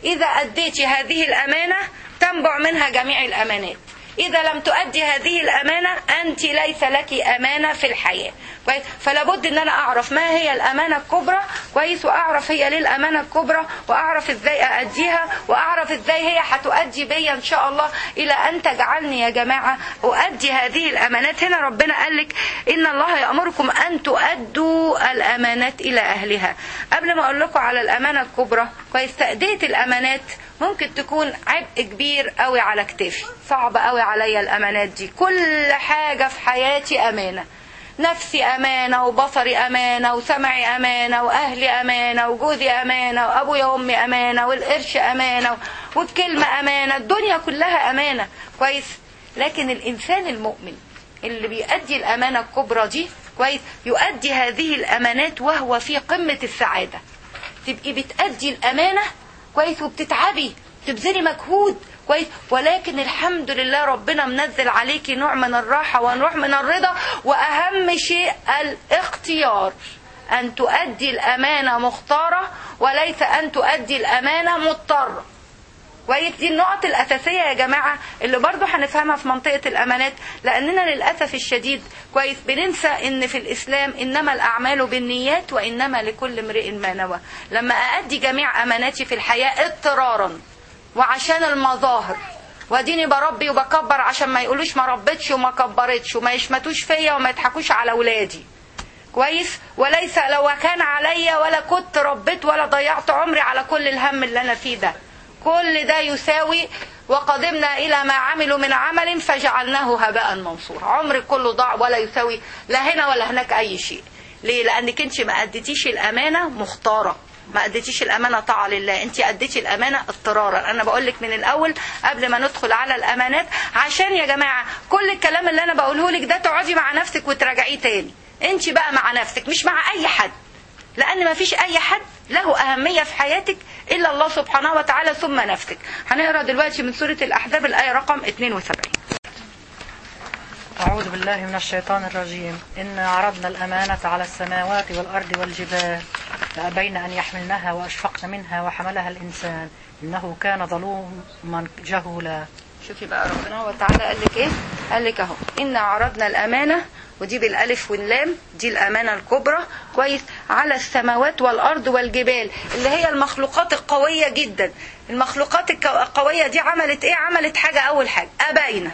إذا أديت هذه الأمانة تنبع منها جميع الأمانات إذا لم تؤدي هذه الأمانة أنت ليس لك أمانة في الحياة كويس فلا بد إن أنا أعرف ما هي الأمانة الكبرى كويس وأعرف هي ليه الأمانة الكبرى وأعرف إزاي أأديها وأعرف إزاي هي هتؤدي بيا إن شاء الله إلى أن تجعلني يا جماعة أؤدي هذه الأمانات هنا ربنا قال لك إن الله يأمركم أن تؤدوا الأمانات إلى أهلها قبل ما أقول لكم على الأمانة الكبرى كويس تأدية الأمانات ممكن تكون عبء كبير قوي على كتافي صعب قوي عليا الامانات دي كل حاجه في حياتي امانه نفسي امانه وبصري امانه وسمعي امانه واهلي امانه وجوزي امانه وابويا وامي امانه والقرش امانه والكلمه امانه الدنيا كلها امانه كويس لكن الانسان المؤمن اللي بيؤدي الامانه الكبرى دي كويس يؤدي هذه الامانات وهو في قمه السعاده تبقي بتأدي الامانه كويس وبتتعبي تبذلي مجهود كويس ولكن الحمد لله ربنا منزل عليكي نوع من الراحة ونوع من الرضا وأهم شيء الاختيار أن تؤدي الأمانة مختارة وليس أن تؤدي الأمانة مضطرة كويس دي النقط الأساسية يا جماعة اللي برضو هنفهمها في منطقة الأمانات لأننا للأسف الشديد كويس بننسى إن في الإسلام إنما الأعمال بالنيات وإنما لكل امرئ ما نوى لما أأدي جميع أماناتي في الحياة اضطرارا وعشان المظاهر واديني بربي وبكبر عشان ما يقولوش ما ربيتش وما كبرتش وما يشمتوش فيا وما يضحكوش على ولادي كويس وليس لو كان عليا ولا كنت ربيت ولا ضيعت عمري على كل الهم اللي انا فيه ده كل ده يساوي وقدمنا إلى ما عملوا من عمل فجعلناه هباء منصورا عمرك كله ضاع ولا يساوي لا هنا ولا هناك أي شيء ليه لأنك أنت ما أديتيش الأمانة مختارة ما أديتيش الأمانة طاعة لله أنت أديتي الأمانة اضطرارا أنا بقول لك من الأول قبل ما ندخل على الأمانات عشان يا جماعة كل الكلام اللي أنا بقوله لك ده تقعدي مع نفسك وتراجعيه تاني أنت بقى مع نفسك مش مع أي حد لأن ما فيش أي حد له أهمية في حياتك إلا الله سبحانه وتعالى ثم نفسك هنقرأ دلوقتي من سورة الأحزاب الآية رقم 72 أعوذ بالله من الشيطان الرجيم إنا عرضنا الأمانة على السماوات والأرض والجبال فأبين أن يحملنها وأشفقن منها وحملها الإنسان إنه كان ظلوما جهولا شوفي بقى ربنا وتعالى قال لك ايه قال لك اهو إنا عرضنا الأمانة ودي بالالف واللام دي الامانه الكبرى كويس على السماوات والارض والجبال اللي هي المخلوقات القويه جدا المخلوقات القويه دي عملت ايه عملت حاجه اول حاجه ابينا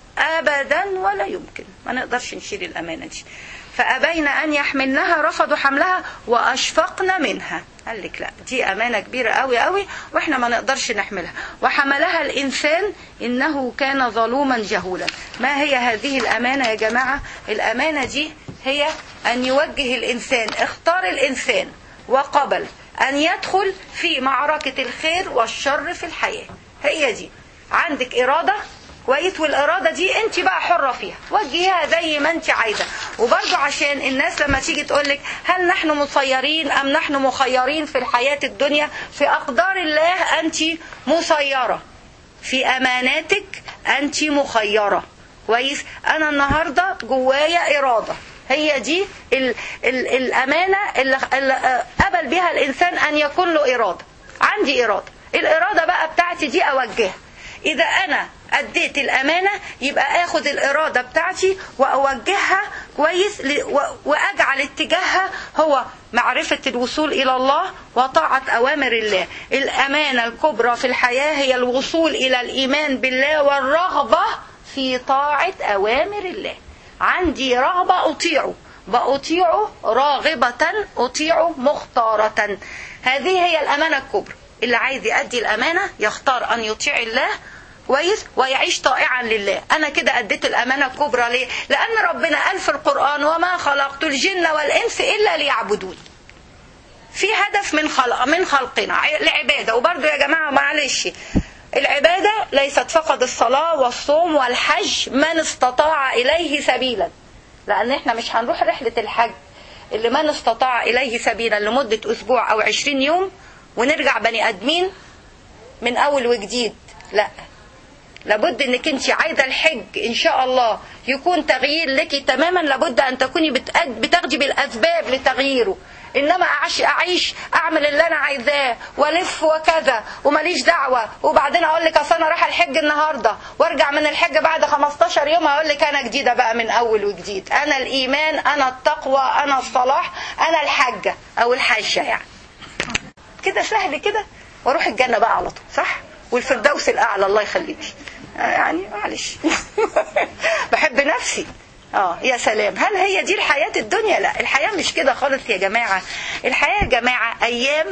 ابدا ولا يمكن ما نقدرش نشيل الامانه دي فابين ان يحملنها رفضوا حملها واشفقنا منها قال لك لا دي امانه كبيره قوي قوي واحنا ما نقدرش نحملها وحملها الانسان انه كان ظلوما جهولا ما هي هذه الامانه يا جماعه الامانه دي هي ان يوجه الانسان اختار الانسان وقبل ان يدخل في معركه الخير والشر في الحياه هي دي عندك اراده كويس والاراده دي انت بقى حره فيها وجهيها زي ما انت عايزه وبرضه عشان الناس لما تيجي تقول لك هل نحن مسيرين ام نحن مخيرين في الحياه الدنيا في اقدار الله انت مسيره في اماناتك انت مخيره كويس انا النهارده جوايا اراده هي دي ال ال الامانه اللي, اللي قبل بها الانسان ان يكون له اراده عندي اراده الاراده بقى بتاعتي دي اوجهها اذا انا اديت الامانه يبقى اخد الاراده بتاعتي واوجهها كويس واجعل اتجاهها هو معرفه الوصول الى الله وطاعه اوامر الله الامانه الكبرى في الحياه هي الوصول الى الايمان بالله والرغبه في طاعه اوامر الله عندي رغبه اطيعه بأطيعه راغبة أطيعه مختارة هذه هي الأمانة الكبرى اللي عايز يأدي الأمانة يختار أن يطيع الله كويس ويعيش طائعا لله انا كده اديت الامانه الكبرى ليه لان ربنا قال في القران وما خلقت الجن والانس الا ليعبدون في هدف من خلق من خلقنا العباده وبرده يا جماعه معلش العباده ليست فقط الصلاه والصوم والحج من استطاع اليه سبيلا لان احنا مش هنروح رحله الحج اللي من استطاع اليه سبيلا لمده اسبوع او عشرين يوم ونرجع بني ادمين من اول وجديد لا لابد انك انت عايزه الحج ان شاء الله يكون تغيير لك تماما لابد ان تكوني بتأد- بتاخدي بالاسباب لتغييره انما اعيش اعيش اعمل اللي انا عايزاه والف وكذا وماليش دعوه وبعدين اقول لك اصل انا رايحه الحج النهارده وارجع من الحج بعد 15 يوم اقول لك انا جديده بقى من اول وجديد انا الايمان انا التقوى انا الصلاح انا الحجه او الحجه يعني كده سهل كده واروح الجنه بقى على طول صح والفردوس الاعلى الله يخليكي آه يعني معلش بحب نفسي اه يا سلام هل هي دي الحياه الدنيا لا الحياه مش كده خالص يا جماعه الحياه يا جماعه ايام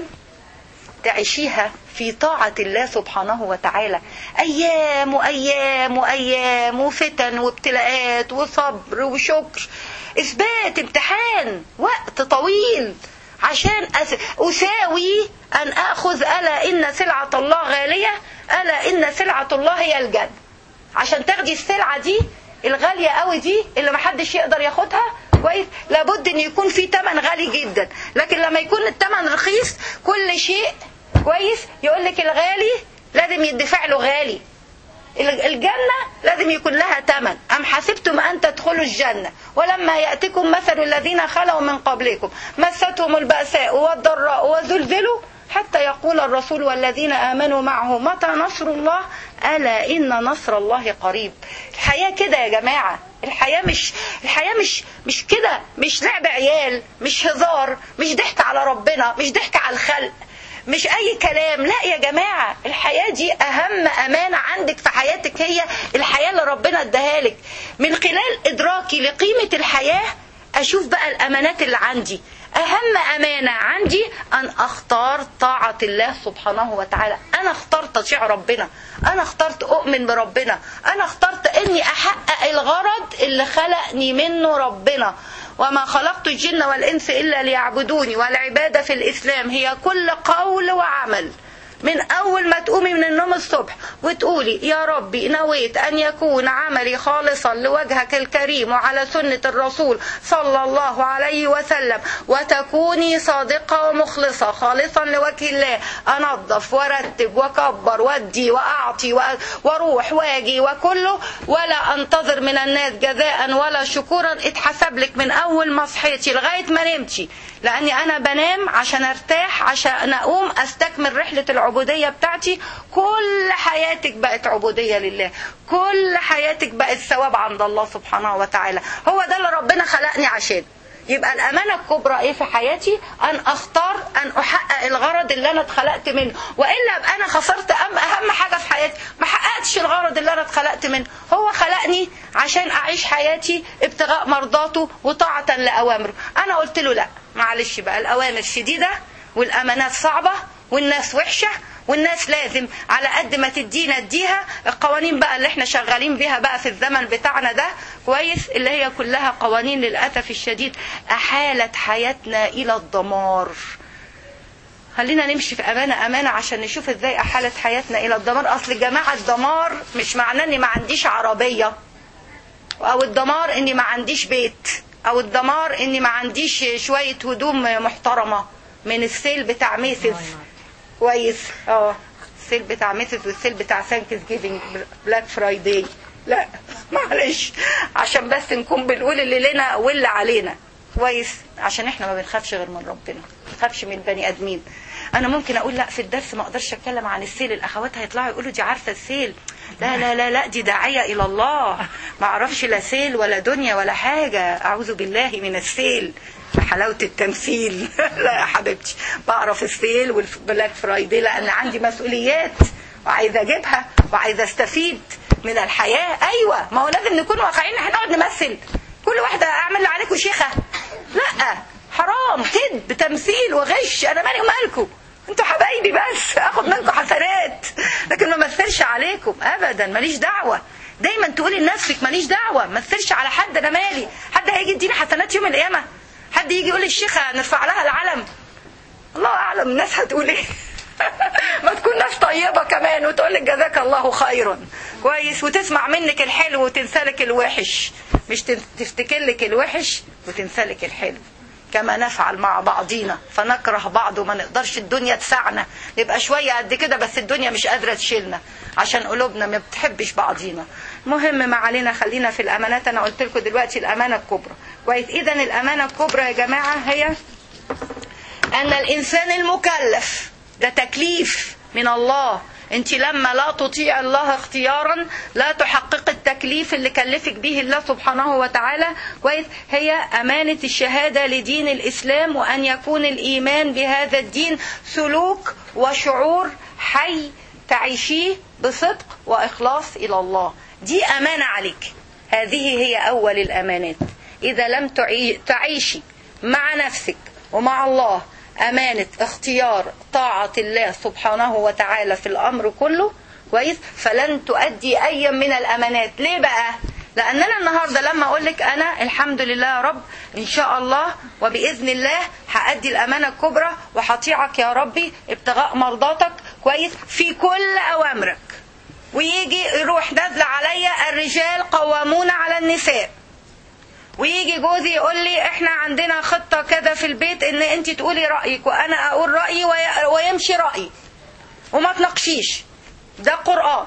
تعيشيها في طاعة الله سبحانه وتعالى أيام وأيام وأيام وفتن وابتلاءات وصبر وشكر إثبات امتحان وقت طويل عشان أس... أساوي أن أخذ ألا إن سلعة الله غالية ألا إن سلعة الله هي الجنة عشان تاخدي السلعة دي الغالية قوي دي اللي محدش يقدر ياخدها كويس لابد ان يكون في تمن غالي جدا لكن لما يكون التمن رخيص كل شيء كويس يقول لك الغالي لازم يدفع له غالي الجنة لازم يكون لها تمن أم حسبتم أن تدخلوا الجنة ولما يأتكم مثل الذين خلوا من قبلكم مستهم البأساء والضراء وزلزلوا حتى يقول الرسول والذين آمنوا معه متى نصر الله ألا إن نصر الله قريب الحياة كده يا جماعة الحياة مش الحياة مش مش كده مش لعب عيال مش هزار مش ضحك على ربنا مش ضحك على الخلق مش اي كلام لا يا جماعة الحياة دي اهم امانة عندك في حياتك هي الحياة اللي ربنا اداها لك من خلال ادراكي لقيمة الحياة اشوف بقى الامانات اللي عندي اهم امانة عندي ان اختار طاعة الله سبحانه وتعالى انا اخترت اطيع ربنا انا اخترت اؤمن بربنا انا اخترت اني احقق الغرض اللي خلقني منه ربنا وما خلقت الجن والإنس إلا ليعبدوني والعبادة في الإسلام هي كل قول وعمل من أول ما تقومي من النوم الصبح وتقولي يا ربي نويت أن يكون عملي خالصا لوجهك الكريم وعلى سنة الرسول صلى الله عليه وسلم وتكوني صادقة ومخلصة خالصا لوجه الله أنظف وارتب وكبر وادي وأعطي واروح واجي وكله ولا أنتظر من الناس جزاء ولا شكورا اتحسب لك من أول ما صحيتي لغاية ما نمتي لأني أنا بنام عشان أرتاح عشان أقوم أستكمل رحلة العبودية بتاعتي كل حياتك بقت عبودية لله كل حياتك بقت ثواب عند الله سبحانه وتعالى هو ده اللي ربنا خلقني عشان يبقى الأمانة الكبرى إيه في حياتي أن أختار أن أحقق الغرض اللي أنا اتخلقت منه وإلا أبقى أنا خسرت أهم, أهم حاجة في حياتي ما حققتش الغرض اللي أنا اتخلقت منه هو خلقني عشان أعيش حياتي ابتغاء مرضاته وطاعة لأوامره أنا قلت له لا معلش بقى الأوامر شديدة والأمانات صعبة والناس وحشة والناس لازم على قد ما تدينا اديها القوانين بقى اللي احنا شغالين بيها بقى في الزمن بتاعنا ده كويس اللي هي كلها قوانين للأسف الشديد أحالت حياتنا إلى الدمار خلينا نمشي في أمانة أمانة عشان نشوف ازاي أحالت حياتنا إلى الدمار أصل جماعة الدمار مش معناه إني ما عنديش عربية أو الدمار إني ما عنديش بيت أو الدمار إني ما عنديش شوية هدوم محترمة من السيل بتاع ميسيس كويس اه السيل بتاع ميسيس والسيل بتاع ثانكس جيفنج بلاك فرايداي لا معلش عشان بس نكون بنقول اللي لنا واللي علينا كويس عشان احنا ما بنخافش غير من ربنا ما بنخافش من البني ادمين انا ممكن اقول لا في الدرس ما اقدرش اتكلم عن السيل الاخوات هيطلعوا يقولوا دي عارفه السيل لا لا لا لا دي داعيه الى الله ما اعرفش لا سيل ولا دنيا ولا حاجه اعوذ بالله من السيل حلاوة التمثيل لا يا حبيبتي بعرف السيل والبلاك فرايدي لأن عندي مسؤوليات وعايزة أجيبها وعايزة أستفيد من الحياة أيوة ما هو لازم نكون واقعيين هنقعد نمثل كل واحدة أعمل اللي عليكم شيخة لا حرام كذب تمثيل وغش أنا مالي ومالكم انتوا حبايبي بس اخد منكم حسنات لكن ما مثلش عليكم ابدا ماليش دعوه دايما تقولي لنفسك ماليش دعوه ما مثلش على حد انا مالي حد هيجي يديني حسنات يوم القيامه حد يجي يقول للشيخة نرفع لها العلم الله أعلم الناس هتقول ايه ما تكون ناس طيبة كمان وتقول لك جزاك الله خيرا كويس وتسمع منك الحلو وتنسالك الوحش مش تفتكر لك الوحش وتنسالك الحلو كما نفعل مع بعضينا فنكره بعض وما نقدرش الدنيا تسعنا نبقى شوية قد كده بس الدنيا مش قادرة تشيلنا عشان قلوبنا ما بتحبش بعضينا مهم ما علينا خلينا في الأمانات أنا قلت لكم دلوقتي الأمانة الكبرى كويس إذا الأمانة الكبرى يا جماعة هي أن الإنسان المكلف ده تكليف من الله انت لما لا تطيع الله اختيارا لا تحقق التكليف اللي كلفك به الله سبحانه وتعالى كويس هي أمانة الشهادة لدين الإسلام وأن يكون الإيمان بهذا الدين سلوك وشعور حي تعيشيه بصدق وإخلاص إلى الله دي أمانة عليك هذه هي أول الأمانات إذا لم تعيشي مع نفسك ومع الله أمانة اختيار طاعة الله سبحانه وتعالى في الأمر كله كويس فلن تؤدي أي من الأمانات ليه بقى لأن أنا النهاردة لما أقول لك أنا الحمد لله يا رب إن شاء الله وبإذن الله هأدي الأمانة الكبرى وهطيعك يا ربي ابتغاء مرضاتك كويس في كل أوامرك ويجي يروح نازل عليا الرجال قوامون على النساء ويجي جوزي يقول لي احنا عندنا خطه كده في البيت ان انت تقولي رايك وانا اقول رايي ويمشي رايي وما تناقشيش ده قران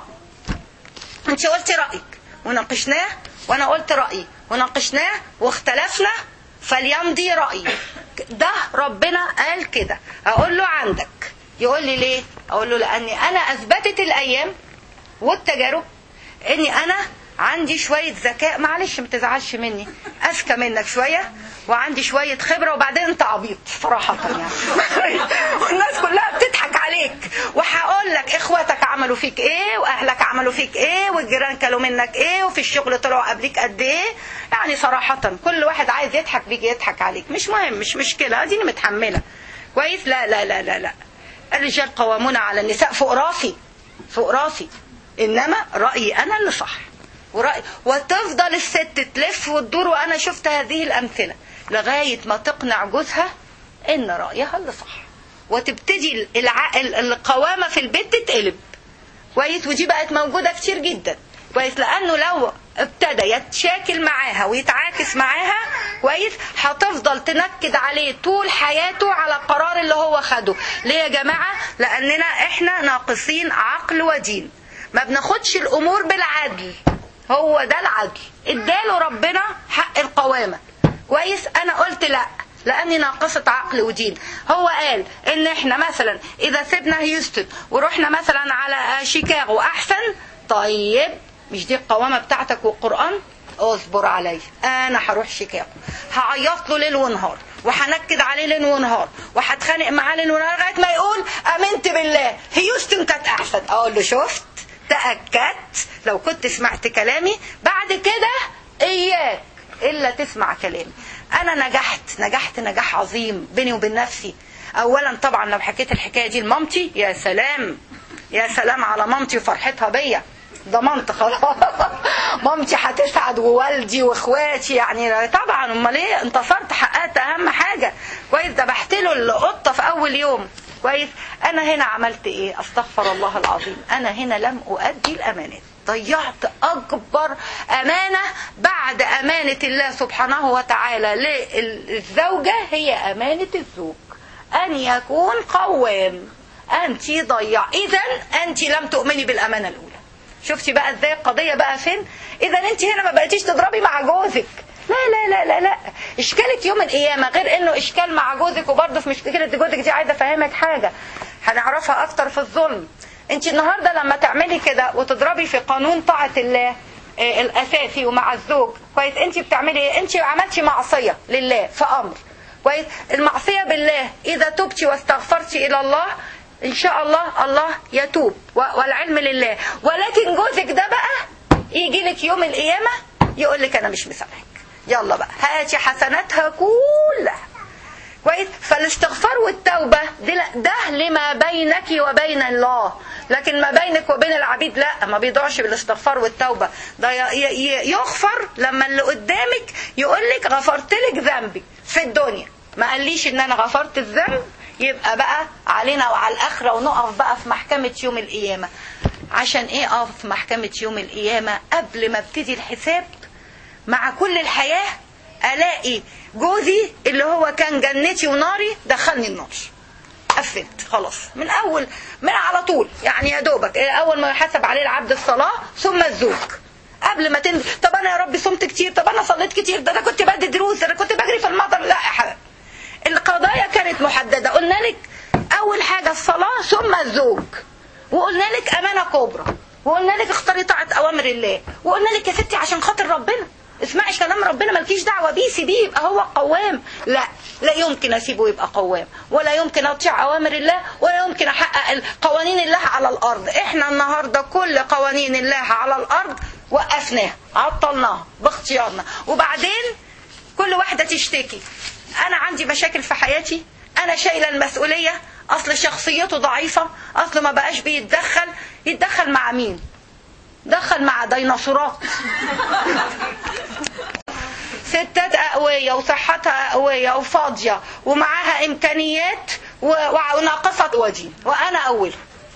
انت قلتي رايك وناقشناه وانا قلت رايي وناقشناه واختلفنا فليمضي رايي ده ربنا قال كده اقول له عندك يقول لي ليه اقول له لاني انا اثبتت الايام والتجارب اني انا عندي شوية ذكاء معلش ما تزعلش مني أذكى منك شوية وعندي شوية خبرة وبعدين أنت عبيط صراحة يعني والناس كلها بتضحك عليك وهقول لك إخواتك عملوا فيك إيه وأهلك عملوا فيك إيه والجيران كلوا منك إيه وفي الشغل طلعوا قبليك قد إيه يعني صراحة كل واحد عايز يضحك بيجي يضحك عليك مش مهم مش مشكلة أديني متحملة كويس لا لا لا لا لا الرجال قوامون على النساء فوق راسي فوق راسي إنما رأيي أنا اللي صح ورأي وتفضل الست تلف وتدور وانا شفت هذه الامثله لغايه ما تقنع جوزها ان رايها اللي صح وتبتدي الع... القوامه في البيت تتقلب كويس ودي بقت موجوده كتير جدا كويس لانه لو ابتدى يتشاكل معاها ويتعاكس معاها كويس هتفضل تنكد عليه طول حياته على القرار اللي هو خده ليه يا جماعه لاننا احنا ناقصين عقل ودين ما بناخدش الامور بالعدل هو ده العدل اداله ربنا حق القوامة كويس انا قلت لا لاني ناقصة عقل ودين هو قال ان احنا مثلا اذا سيبنا هيوستن ورحنا مثلا على شيكاغو احسن طيب مش دي القوامة بتاعتك والقرآن اصبر علي انا هروح شيكاغو هعيط له ليل ونهار وهنكد عليه ليل ونهار وهتخانق معاه ليل ونهار لغايه ما يقول امنت بالله هيوستن كانت احسن اقول له شفت تأكدت لو كنت سمعت كلامي بعد كده إياك إلا تسمع كلامي أنا نجحت نجحت نجاح عظيم بيني وبين نفسي أولا طبعا لو حكيت الحكاية دي لمامتي يا سلام يا سلام على مامتي وفرحتها بيا ضمنت خلاص مامتي هتسعد ووالدي واخواتي يعني طبعا امال ايه انتصرت حققت اهم حاجه كويس ذبحت له القطه في اول يوم كويس انا هنا عملت ايه استغفر الله العظيم انا هنا لم اؤدي الامانات ضيعت اكبر امانه بعد امانه الله سبحانه وتعالى للزوجه هي امانه الزوج ان يكون قوام انت ضيع اذا انت لم تؤمني بالامانه الاولى شفتي بقى ازاي القضيه بقى فين اذا انت هنا ما بقيتيش تضربي مع جوزك لا لا لا لا لا اشكالك يوم القيامه غير انه اشكال مع جوزك وبرضه في مشكله جوزك دي عايزه افهمك حاجه هنعرفها اكتر في الظلم انت النهارده لما تعملي كده وتضربي في قانون طاعه الله آه، الاساسي ومع الزوج كويس انت بتعملي ايه انت عملتي معصيه لله في امر كويس المعصيه بالله اذا تبتي واستغفرتي الى الله ان شاء الله الله يتوب و- والعلم لله ولكن جوزك ده بقى يجي لك يوم القيامه يقول لك انا مش مسامحك يلا بقى هاتي حسناتها كلها كويس فالاستغفار والتوبة دي لا- ده لما بينك وبين الله لكن ما بينك وبين العبيد لا ما بيضيعش بالاستغفار والتوبة ده ي- ي- يغفر لما اللي قدامك يقول لك غفرت لك ذنبك في الدنيا ما قاليش ان انا غفرت الذنب يبقى بقى علينا وعلى الاخره ونقف بقى في محكمه يوم القيامه عشان ايه اقف في محكمه يوم القيامه قبل ما ابتدي الحساب مع كل الحياة ألاقي جوزي اللي هو كان جنتي وناري دخلني النار قفلت خلاص من اول من على طول يعني يا دوبك اول ما يحاسب عليه العبد الصلاه ثم الزوج قبل ما تنزل طب انا يا ربي صمت كتير طب انا صليت كتير ده انا كنت بدي دروس ده انا كنت بجري في المطر لا يا حبيبي القضايا كانت محدده قلنا لك اول حاجه الصلاه ثم الزوج وقلنا لك امانه كبرى وقلنا لك اختاري طاعه اوامر الله وقلنا لك يا ستي عشان خاطر ربنا اسمعي كلام ربنا مالكيش دعوه بيه سيبيه يبقى هو قوام لا لا يمكن اسيبه يبقى قوام ولا يمكن اطيع اوامر الله ولا يمكن احقق قوانين الله على الارض احنا النهارده كل قوانين الله على الارض وقفناها عطلناها باختيارنا وبعدين كل واحده تشتكي انا عندي مشاكل في حياتي انا شايله المسؤوليه اصل شخصيته ضعيفه اصل ما بقاش بيتدخل يتدخل مع مين دخل مع ديناصورات ستات قوية وصحتها قوية وفاضية ومعاها إمكانيات وناقصة ودين وأنا أول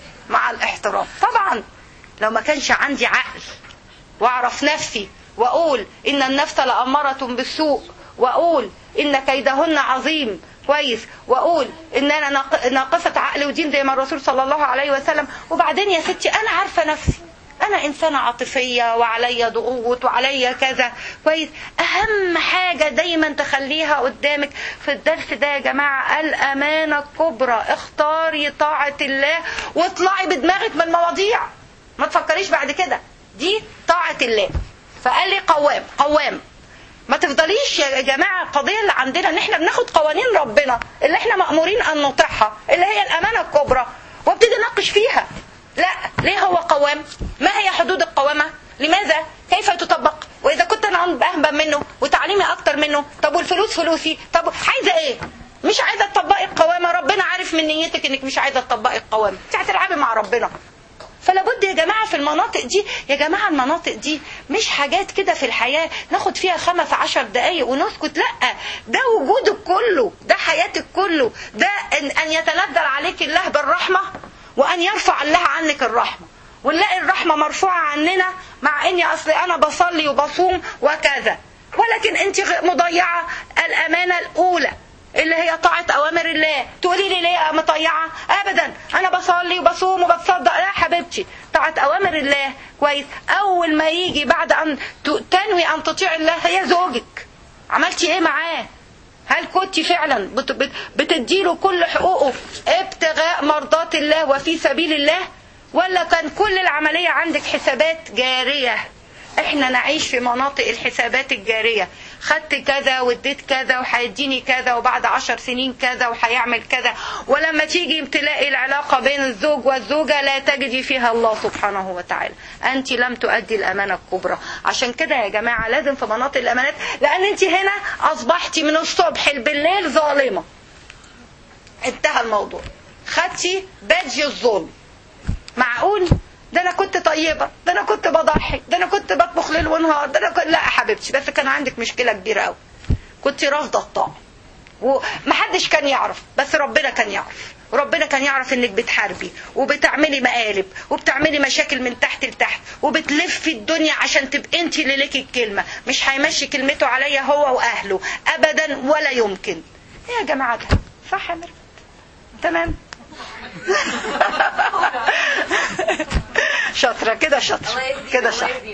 مع الاحترام طبعا لو ما كانش عندي عقل واعرف نفسي واقول ان النفس لاماره بالسوء واقول ان كيدهن عظيم كويس واقول ان انا ناقصه عقل ودين زي ما الرسول صلى الله عليه وسلم وبعدين يا ستي انا عارفه نفسي انا انسانه عاطفيه وعليا ضغوط وعليا كذا كويس اهم حاجه دايما تخليها قدامك في الدرس ده يا جماعه الامانه الكبرى اختاري طاعه الله واطلعي بدماغك من المواضيع ما تفكريش بعد كده دي طاعه الله فقال لي قوام قوام ما تفضليش يا جماعه القضيه اللي عندنا ان احنا بناخد قوانين ربنا اللي احنا مامورين ان نطيعها اللي هي الامانه الكبرى وابتدي اناقش فيها لا ليه هو قوام ما هي حدود القوامه لماذا كيف تطبق واذا كنت انا اهبل منه وتعليمي اكتر منه طب والفلوس فلوسي طب عايزه ايه مش عايزه تطبقي القوامه ربنا عارف من نيتك انك مش عايزه تطبقي القوامه انت هتلعبي مع ربنا فلا بد يا جماعه في المناطق دي يا جماعه المناطق دي مش حاجات كده في الحياه ناخد فيها خمس عشر دقايق ونسكت لا ده وجودك كله ده حياتك كله ده ان, أن يتنزل عليك الله بالرحمه وان يرفع الله عنك الرحمه ونلاقي الرحمه مرفوعه عننا مع اني اصل انا بصلي وبصوم وكذا ولكن انت مضيعه الامانه الاولى اللي هي طاعة أوامر الله تقولي لي ليه مطيعة أبدا أنا بصلي وبصوم وبتصدق لا حبيبتي طاعة أوامر الله كويس أول ما يجي بعد أن تنوي أن تطيع الله هي زوجك عملتي إيه معاه هل كنت فعلا بتديله كل حقوقه ابتغاء مرضات الله وفي سبيل الله ولا كان كل العملية عندك حسابات جارية احنا نعيش في مناطق الحسابات الجارية خدت كذا واديت كذا وهيديني كذا وبعد عشر سنين كذا وهيعمل كذا ولما تيجي تلاقي العلاقة بين الزوج والزوجة لا تجدي فيها الله سبحانه وتعالى أنت لم تؤدي الأمانة الكبرى عشان كده يا جماعة لازم في مناطق الأمانات لأن أنت هنا أصبحتي من الصبح بالليل ظالمة انتهى الموضوع خدتي بادج الظلم معقول ده انا كنت طيبه ده انا كنت بضحي ده انا كنت بطبخ ليل ونهار ده انا كنت لا يا حبيبتي بس كان عندك مشكله كبيره قوي كنت رافضه الطاعه ومحدش كان يعرف بس ربنا كان يعرف وربنا كان يعرف انك بتحاربي وبتعملي مقالب وبتعملي مشاكل من تحت لتحت وبتلفي الدنيا عشان تبقي انت اللي ليكي الكلمه مش هيمشي كلمته عليا هو واهله ابدا ولا يمكن ايه يا جماعه ده صح يا مرفت تمام شاطره كده شاطره كده شاطره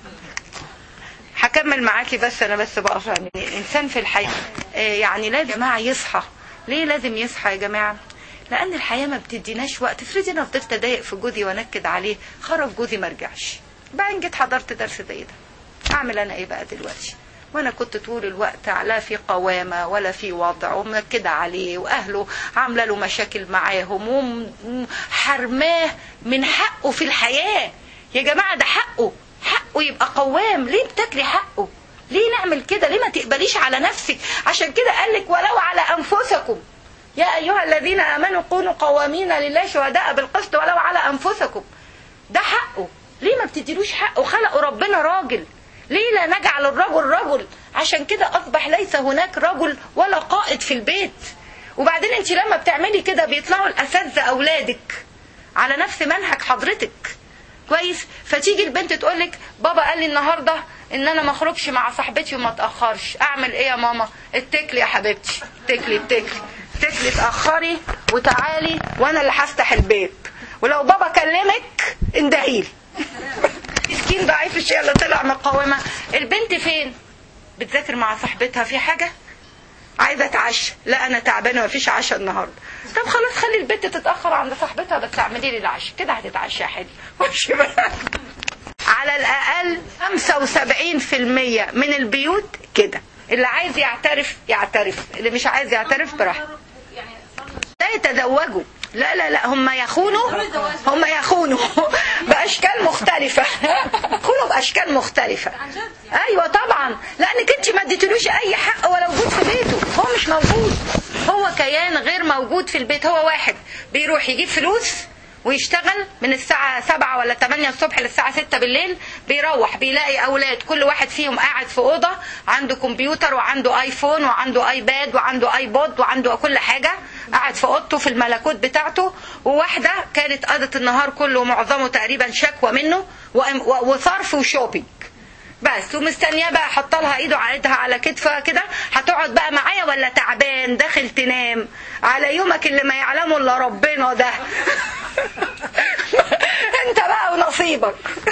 هكمل معاكي بس انا بس بقف يعني الانسان في الحياه يعني لازم يا جماعه يصحى ليه لازم يصحى يا جماعه لان الحياه ما بتديناش وقت افرضي انا فضلت اضايق في جوزي وانكد عليه خرج جوزي ما رجعش بعدين جيت حضرت درس زي ده اعمل انا ايه بقى دلوقتي وانا كنت طول الوقت لا في قوامة ولا في وضع ومنكدة عليه واهله عاملة له مشاكل معاهم وحرماه من حقه في الحياة يا جماعة ده حقه حقه يبقى قوام ليه بتاكلي حقه ليه نعمل كده ليه ما تقبليش على نفسك عشان كده قالك ولو على انفسكم يا ايها الذين امنوا كونوا قوامين لله شهداء بالقسط ولو على انفسكم ده حقه ليه ما بتديلوش حقه خلقه ربنا راجل ليه لا نجعل الرجل رجل عشان كده اصبح ليس هناك رجل ولا قائد في البيت وبعدين انت لما بتعملي كده بيطلعوا الاساتذه اولادك على نفس منهج حضرتك كويس فتيجي البنت تقول لك بابا قال لي النهارده ان انا ما اخرجش مع صاحبتي وما اتاخرش اعمل ايه يا ماما اتكلي يا حبيبتي اتكلي اتكلي اتكلي اتاخري وتعالي وانا اللي هفتح الباب ولو بابا كلمك اندهيلي مسكين ضعيف الشيء اللي طلع مقاومه البنت فين بتذاكر مع صاحبتها في حاجه عايزه اتعشى لا انا تعبانه مفيش عشاء النهارده طب خلاص خلي البنت تتاخر عند صاحبتها بس اعملي لي العشاء كده هتتعشى يا حلو ماشي بقى على الاقل 75% من البيوت كده اللي عايز يعترف يعترف اللي مش عايز يعترف براحته لا يتزوجوا لا لا لا هم يخونوا هم يخونوا باشكال مختلفه يخونوا باشكال مختلفه ايوه طبعا لانك انت ما اديتلوش اي حق ولا وجود في بيته هو مش موجود هو كيان غير موجود في البيت هو واحد بيروح يجيب فلوس ويشتغل من الساعة 7 ولا 8 الصبح للساعة 6 بالليل بيروح بيلاقي أولاد كل واحد فيهم قاعد في أوضة عنده كمبيوتر وعنده آيفون وعنده آيباد وعنده آيبود وعنده كل حاجة قاعد في أوضته في الملكوت بتاعته وواحدة كانت قضت النهار كله معظمه تقريبا شكوى منه وصرف وشوبينج بس ومستنياه بقى حط لها ايده على ايدها على كتفها كده هتقعد بقى معايا ولا تعبان داخل تنام على يومك اللي ما يعلمه الا ربنا ده انت بقى ونصيبك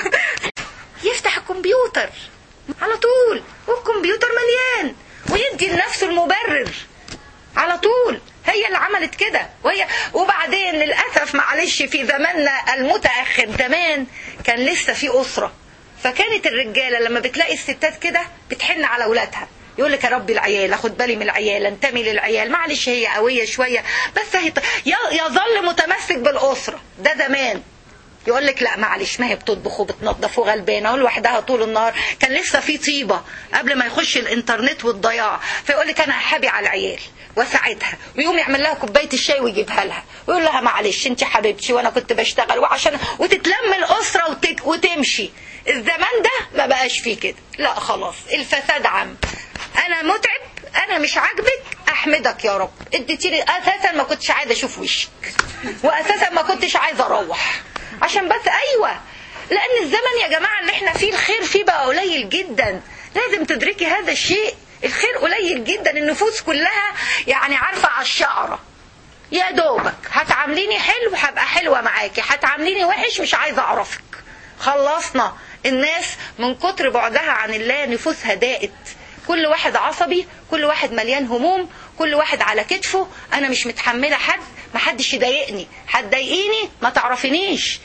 يفتح الكمبيوتر على طول والكمبيوتر مليان ويدي لنفسه المبرر على طول هي اللي عملت كده وهي وبعدين للاسف معلش في زماننا المتاخر زمان كان لسه في اسره فكانت الرجاله لما بتلاقي الستات كده بتحن على اولادها يقول لك يا ربي العيال اخد بالي من العيال انتمي للعيال معلش هي قويه شويه بس هي يظل متمسك بالاسره ده زمان يقول لك لا معلش ما هي بتطبخ وبتنظف وغلبانه ولوحدها طول النهار كان لسه في طيبه قبل ما يخش الانترنت والضياع فيقول لك انا حابي على العيال وساعدها ويقوم يعمل لها كوبايه الشاي ويجيبها لها ويقول لها معلش انت حبيبتي وانا كنت بشتغل وعشان وتتلم الاسره وتك وتمشي الزمان ده ما بقاش فيه كده لا خلاص الفساد عام انا متعب انا مش عاجبك احمدك يا رب اديتيلي اساسا ما كنتش عايزه اشوف وشك واساسا ما كنتش عايزه اروح عشان بس ايوه لان الزمن يا جماعه اللي احنا فيه الخير فيه بقى قليل جدا لازم تدركي هذا الشيء الخير قليل جدا النفوس كلها يعني عارفه على الشعره يا دوبك هتعامليني حلو هبقى حلوه معاكي هتعامليني وحش مش عايزه اعرفك خلصنا الناس من كتر بعدها عن الله نفوسها ضاقت كل واحد عصبي كل واحد مليان هموم كل واحد على كتفه انا مش متحمله حد ما حدش يضايقني هتضايقيني ما تعرفينيش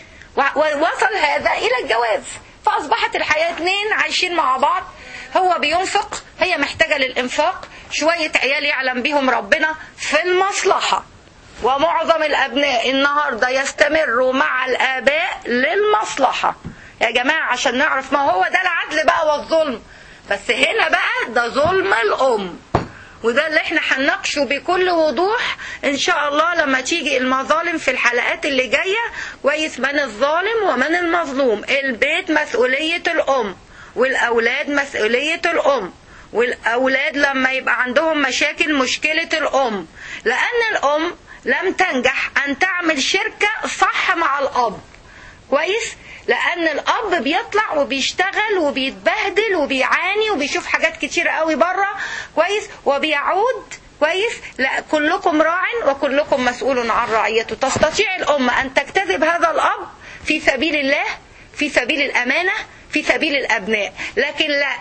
ووصل هذا الى الجواز فاصبحت الحياه اتنين عايشين مع بعض هو بينفق هي محتاجه للانفاق شويه عيال يعلم بيهم ربنا في المصلحه ومعظم الابناء النهارده يستمروا مع الاباء للمصلحه يا جماعه عشان نعرف ما هو ده العدل بقى والظلم بس هنا بقى ده ظلم الام وده اللي احنا هنناقشه بكل وضوح ان شاء الله لما تيجي المظالم في الحلقات اللي جايه كويس من الظالم ومن المظلوم البيت مسؤوليه الام والاولاد مسؤوليه الام والاولاد لما يبقى عندهم مشاكل مشكله الام لان الام لم تنجح ان تعمل شركه صح مع الاب كويس لان الاب بيطلع وبيشتغل وبيتبهدل وبيعاني وبيشوف حاجات كتيره قوي بره كويس وبيعود كويس لا كلكم راع وكلكم مسؤول عن رعيته تستطيع الام ان تجتذب هذا الاب في سبيل الله في سبيل الامانه في سبيل الابناء لكن لا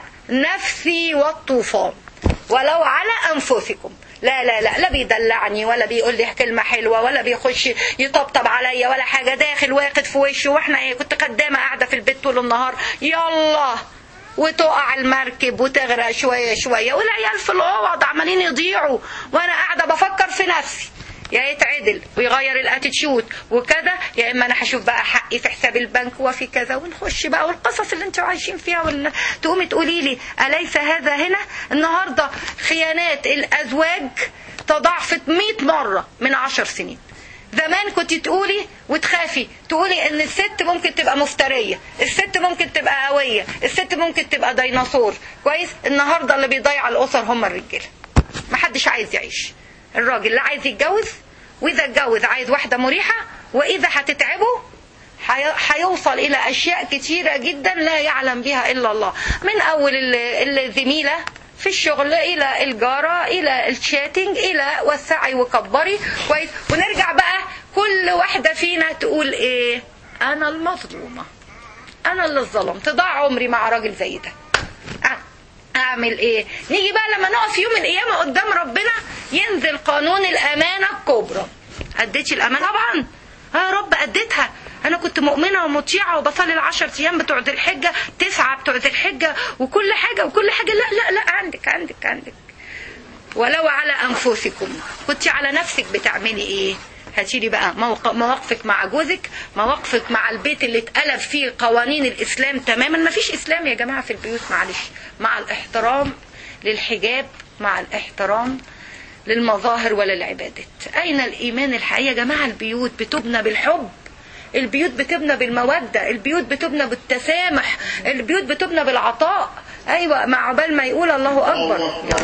نفسي والطوفان ولو على انفسكم لا لا لا لا بيدلعني ولا بيقول لي كلمه حلوه ولا بيخش يطبطب عليا ولا حاجه داخل واخد في وشه واحنا ايه كنت خدامه قاعده في البيت طول النهار يلا وتقع المركب وتغرق شويه شويه والعيال في الاوض عمالين يضيعوا وانا قاعده بفكر في نفسي يا يتعدل ويغير الاتيتيود وكذا يا اما انا هشوف بقى حقي في حساب البنك وفي كذا ونخش بقى والقصص اللي انتوا عايشين فيها وال... تقومي تقولي لي اليس هذا هنا النهارده خيانات الازواج تضاعفت 100 مره من 10 سنين زمان كنت تقولي وتخافي تقولي ان الست ممكن تبقى مفتريه الست ممكن تبقى قويه الست ممكن تبقى ديناصور كويس النهارده اللي بيضيع الاسر هم الرجاله محدش عايز يعيش الراجل لا عايز يتجوز واذا اتجوز عايز واحده مريحه واذا هتتعبه حي- هيوصل الى اشياء كتيره جدا لا يعلم بها الا الله من اول ال- الزميله في الشغل الى الجاره الى الشاتنج الى وسعي وكبري كويس ونرجع بقى كل واحده فينا تقول ايه انا المظلومه انا اللي اتظلمت ضاع عمري مع راجل زي ده أ- اعمل ايه نيجي بقى لما نقف يوم القيامه قدام ربنا ينزل قانون الامانه الكبرى اديتي الامانه طبعا آه يا رب اديتها انا كنت مؤمنه ومطيعه وبصلي العشر ايام بتوع ذي الحجه تسعه بتوع ذي الحجه وكل حاجه وكل حاجه لا لا لا عندك عندك عندك ولو على انفسكم كنت على نفسك بتعملي ايه هاتيلي بقى موق- مواقفك مع جوزك مواقفك مع البيت اللي اتقلب فيه قوانين الاسلام تماما ما فيش اسلام يا جماعه في البيوت معلش مع الاحترام للحجاب مع الاحترام للمظاهر ولا العبادات اين الايمان الحقيقي يا جماعه البيوت بتبنى بالحب البيوت بتبنى بالمودة البيوت بتبنى بالتسامح البيوت بتبنى بالعطاء ايوه مع عقبال ما يقول الله اكبر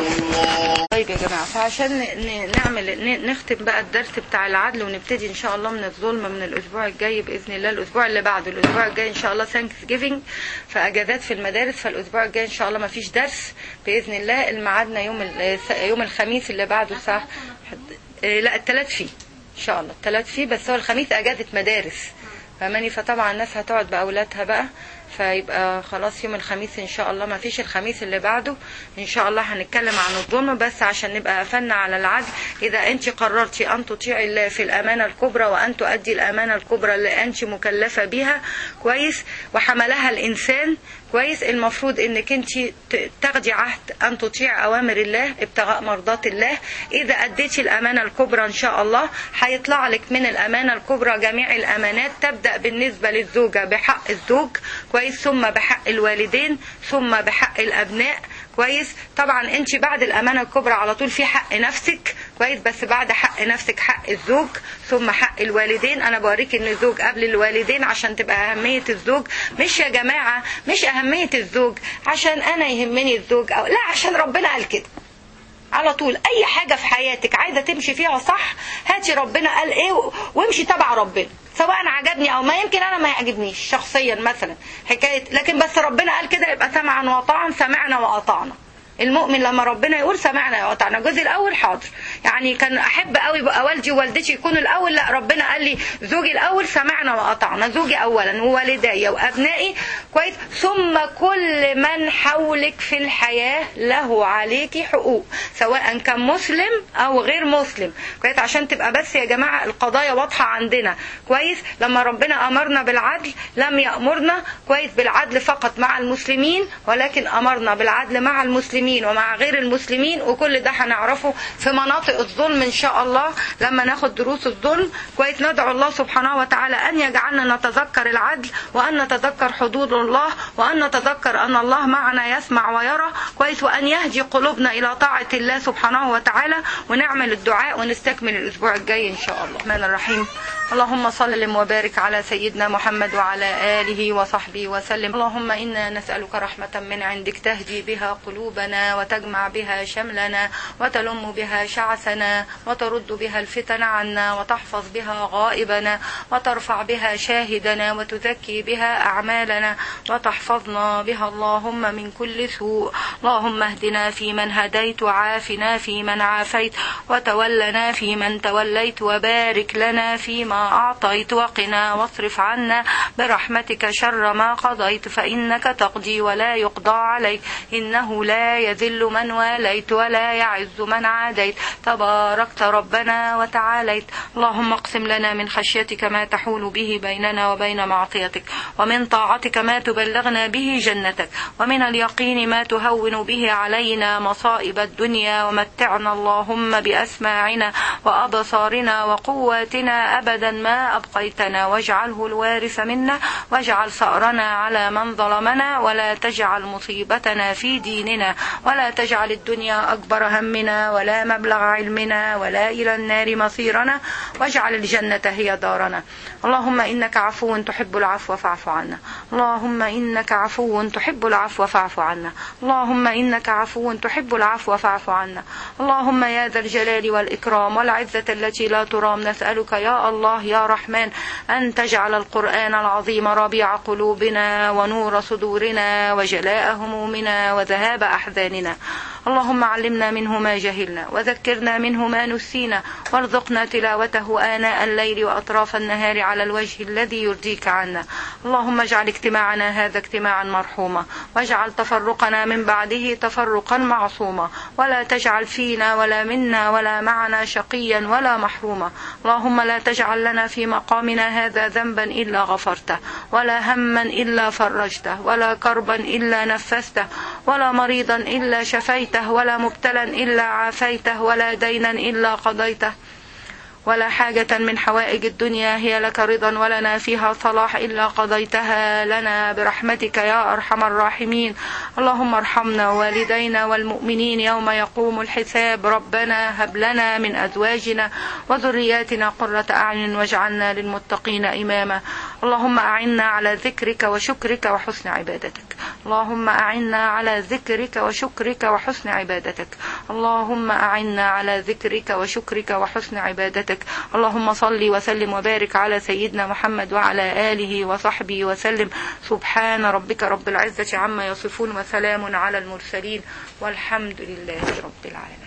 طيب يا جماعه فعشان ن- ن- نعمل ن- نختم بقى الدرس بتاع العدل ونبتدي ان شاء الله من الظلم من الاسبوع الجاي باذن الله الاسبوع اللي بعده الاسبوع الجاي ان شاء الله ثانكس جيفنج فاجازات في المدارس فالاسبوع الجاي ان شاء الله ما فيش درس باذن الله الميعادنا يوم ال- يوم الخميس اللي بعده الساعه إيه، لا الثلاث فيه ان شاء الله الثلاث فيه بس هو الخميس اجازه مدارس فماني فطبعا الناس هتقعد باولادها بقى فيبقى خلاص يوم الخميس ان شاء الله ما فيش الخميس اللي بعده ان شاء الله هنتكلم عن الظلم بس عشان نبقى قفلنا على العدل اذا انت قررتي ان تطيعي الله في الامانه الكبرى وان تؤدي الامانه الكبرى اللي انت مكلفه بيها كويس وحملها الانسان كويس المفروض انك انت ت- تاخدي عهد ان تطيع اوامر الله ابتغاء مرضات الله اذا اديتي الامانه الكبرى ان شاء الله هيطلع لك من الامانه الكبرى جميع الامانات تبدا بالنسبه للزوجه بحق الزوج كويس ثم بحق الوالدين ثم بحق الابناء كويس طبعا انت بعد الامانه الكبرى على طول في حق نفسك كويس بس بعد حق نفسك حق الزوج ثم حق الوالدين انا بوريك ان الزوج قبل الوالدين عشان تبقى اهميه الزوج مش يا جماعه مش اهميه الزوج عشان انا يهمني الزوج او لا عشان ربنا قال كده على طول اي حاجه في حياتك عايزه تمشي فيها صح هاتي ربنا قال ايه و- وامشي تبع ربنا سواء عجبني او ما يمكن انا ما يعجبنيش شخصيا مثلا حكايه لكن بس ربنا قال كده يبقى سمعا وطاعا سمعنا واطعنا المؤمن لما ربنا يقول سمعنا واطعنا الجزء الاول حاضر يعني كان احب قوي بقى والدي ووالدتي يكونوا الاول لا ربنا قال لي زوجي الاول سمعنا واطعنا زوجي اولا ووالدي وابنائي كويس ثم كل من حولك في الحياه له عليكي حقوق سواء كان مسلم او غير مسلم كويس عشان تبقى بس يا جماعه القضايا واضحه عندنا كويس لما ربنا امرنا بالعدل لم يامرنا كويس بالعدل فقط مع المسلمين ولكن امرنا بالعدل مع المسلمين ومع غير المسلمين وكل ده هنعرفه في مناطق الظلم ان شاء الله لما ناخد دروس الظلم كويس ندعو الله سبحانه وتعالى ان يجعلنا نتذكر العدل وان نتذكر حدود الله وان نتذكر ان الله معنا يسمع ويرى كويس وان يهدي قلوبنا الى طاعه الله سبحانه وتعالى ونعمل الدعاء ونستكمل الاسبوع الجاي ان شاء الله الرحمن الرحيم اللهم صل وبارك على سيدنا محمد وعلى اله وصحبه وسلم اللهم انا نسالك رحمه من عندك تهدي بها قلوبنا وتجمع بها شملنا وتلم بها شعثنا وترد بها الفتن عنا وتحفظ بها غائبنا وترفع بها شاهدنا وتزكي بها اعمالنا وتحفظنا بها اللهم من كل سوء اللهم اهدنا فيمن هديت وعافنا فيمن عافيت وتولنا فيمن توليت وبارك لنا فيما أعطيت وقنا واصرف عنا برحمتك شر ما قضيت فإنك تقضي ولا يقضى عليك إنه لا يذل من واليت ولا يعز من عاديت تباركت ربنا وتعاليت اللهم اقسم لنا من خشيتك ما تحول به بيننا وبين معصيتك ومن طاعتك ما تبلغنا به جنتك ومن اليقين ما تهون به علينا مصائب الدنيا ومتعنا اللهم بأسماعنا وأبصارنا وقواتنا أبدا ما أبقيتنا واجعله الوارث منا واجعل ثأرنا على من ظلمنا ولا تجعل مصيبتنا في ديننا ولا تجعل الدنيا أكبر همنا ولا مبلغ علمنا ولا إلى النار مصيرنا واجعل الجنة هي دارنا اللهم إنك عفو تحب العفو فاعف عنا اللهم إنك عفو تحب العفو فاعف عنا اللهم إنك عفو تحب العفو فاعف عنا اللهم يا ذا الجلال والإكرام والعزة التي لا ترام نسألك يا الله يا رحمن أن تجعل القرآن العظيم ربيع قلوبنا ونور صدورنا وجلاء همومنا وذهاب أحزاننا اللهم علمنا منه ما جهلنا وذكرنا منه ما نسينا وارزقنا تلاوته آناء الليل وأطراف النهار على الوجه الذي يرضيك عنا اللهم اجعل اجتماعنا هذا اجتماعا مرحوما واجعل تفرقنا من بعده تفرقا معصوما ولا تجعل فينا ولا منا ولا معنا شقيا ولا محروما اللهم لا تجعل لنا في مقامنا هذا ذنبا إلا غفرته ولا هما إلا فرجته ولا كربا إلا نفسته ولا مريضا إلا شفيته ولا مبتلا إلا عافيته ولا دينا إلا قضيته ولا حاجة من حوائج الدنيا هي لك رضا ولنا فيها صلاح إلا قضيتها لنا برحمتك يا أرحم الراحمين اللهم ارحمنا والدينا والمؤمنين يوم يقوم الحساب ربنا هب لنا من أزواجنا وذرياتنا قرة أعين واجعلنا للمتقين إماما اللهم أعنا على ذكرك وشكرك وحسن عبادتك اللهم أعنا على ذكرك وشكرك وحسن عبادتك اللهم أعنا على ذكرك وشكرك وحسن عبادتك اللهم صل وسلم وبارك على سيدنا محمد وعلى آله وصحبه وسلم سبحان ربك رب العزة عما يصفون وسلام على المرسلين والحمد لله رب العالمين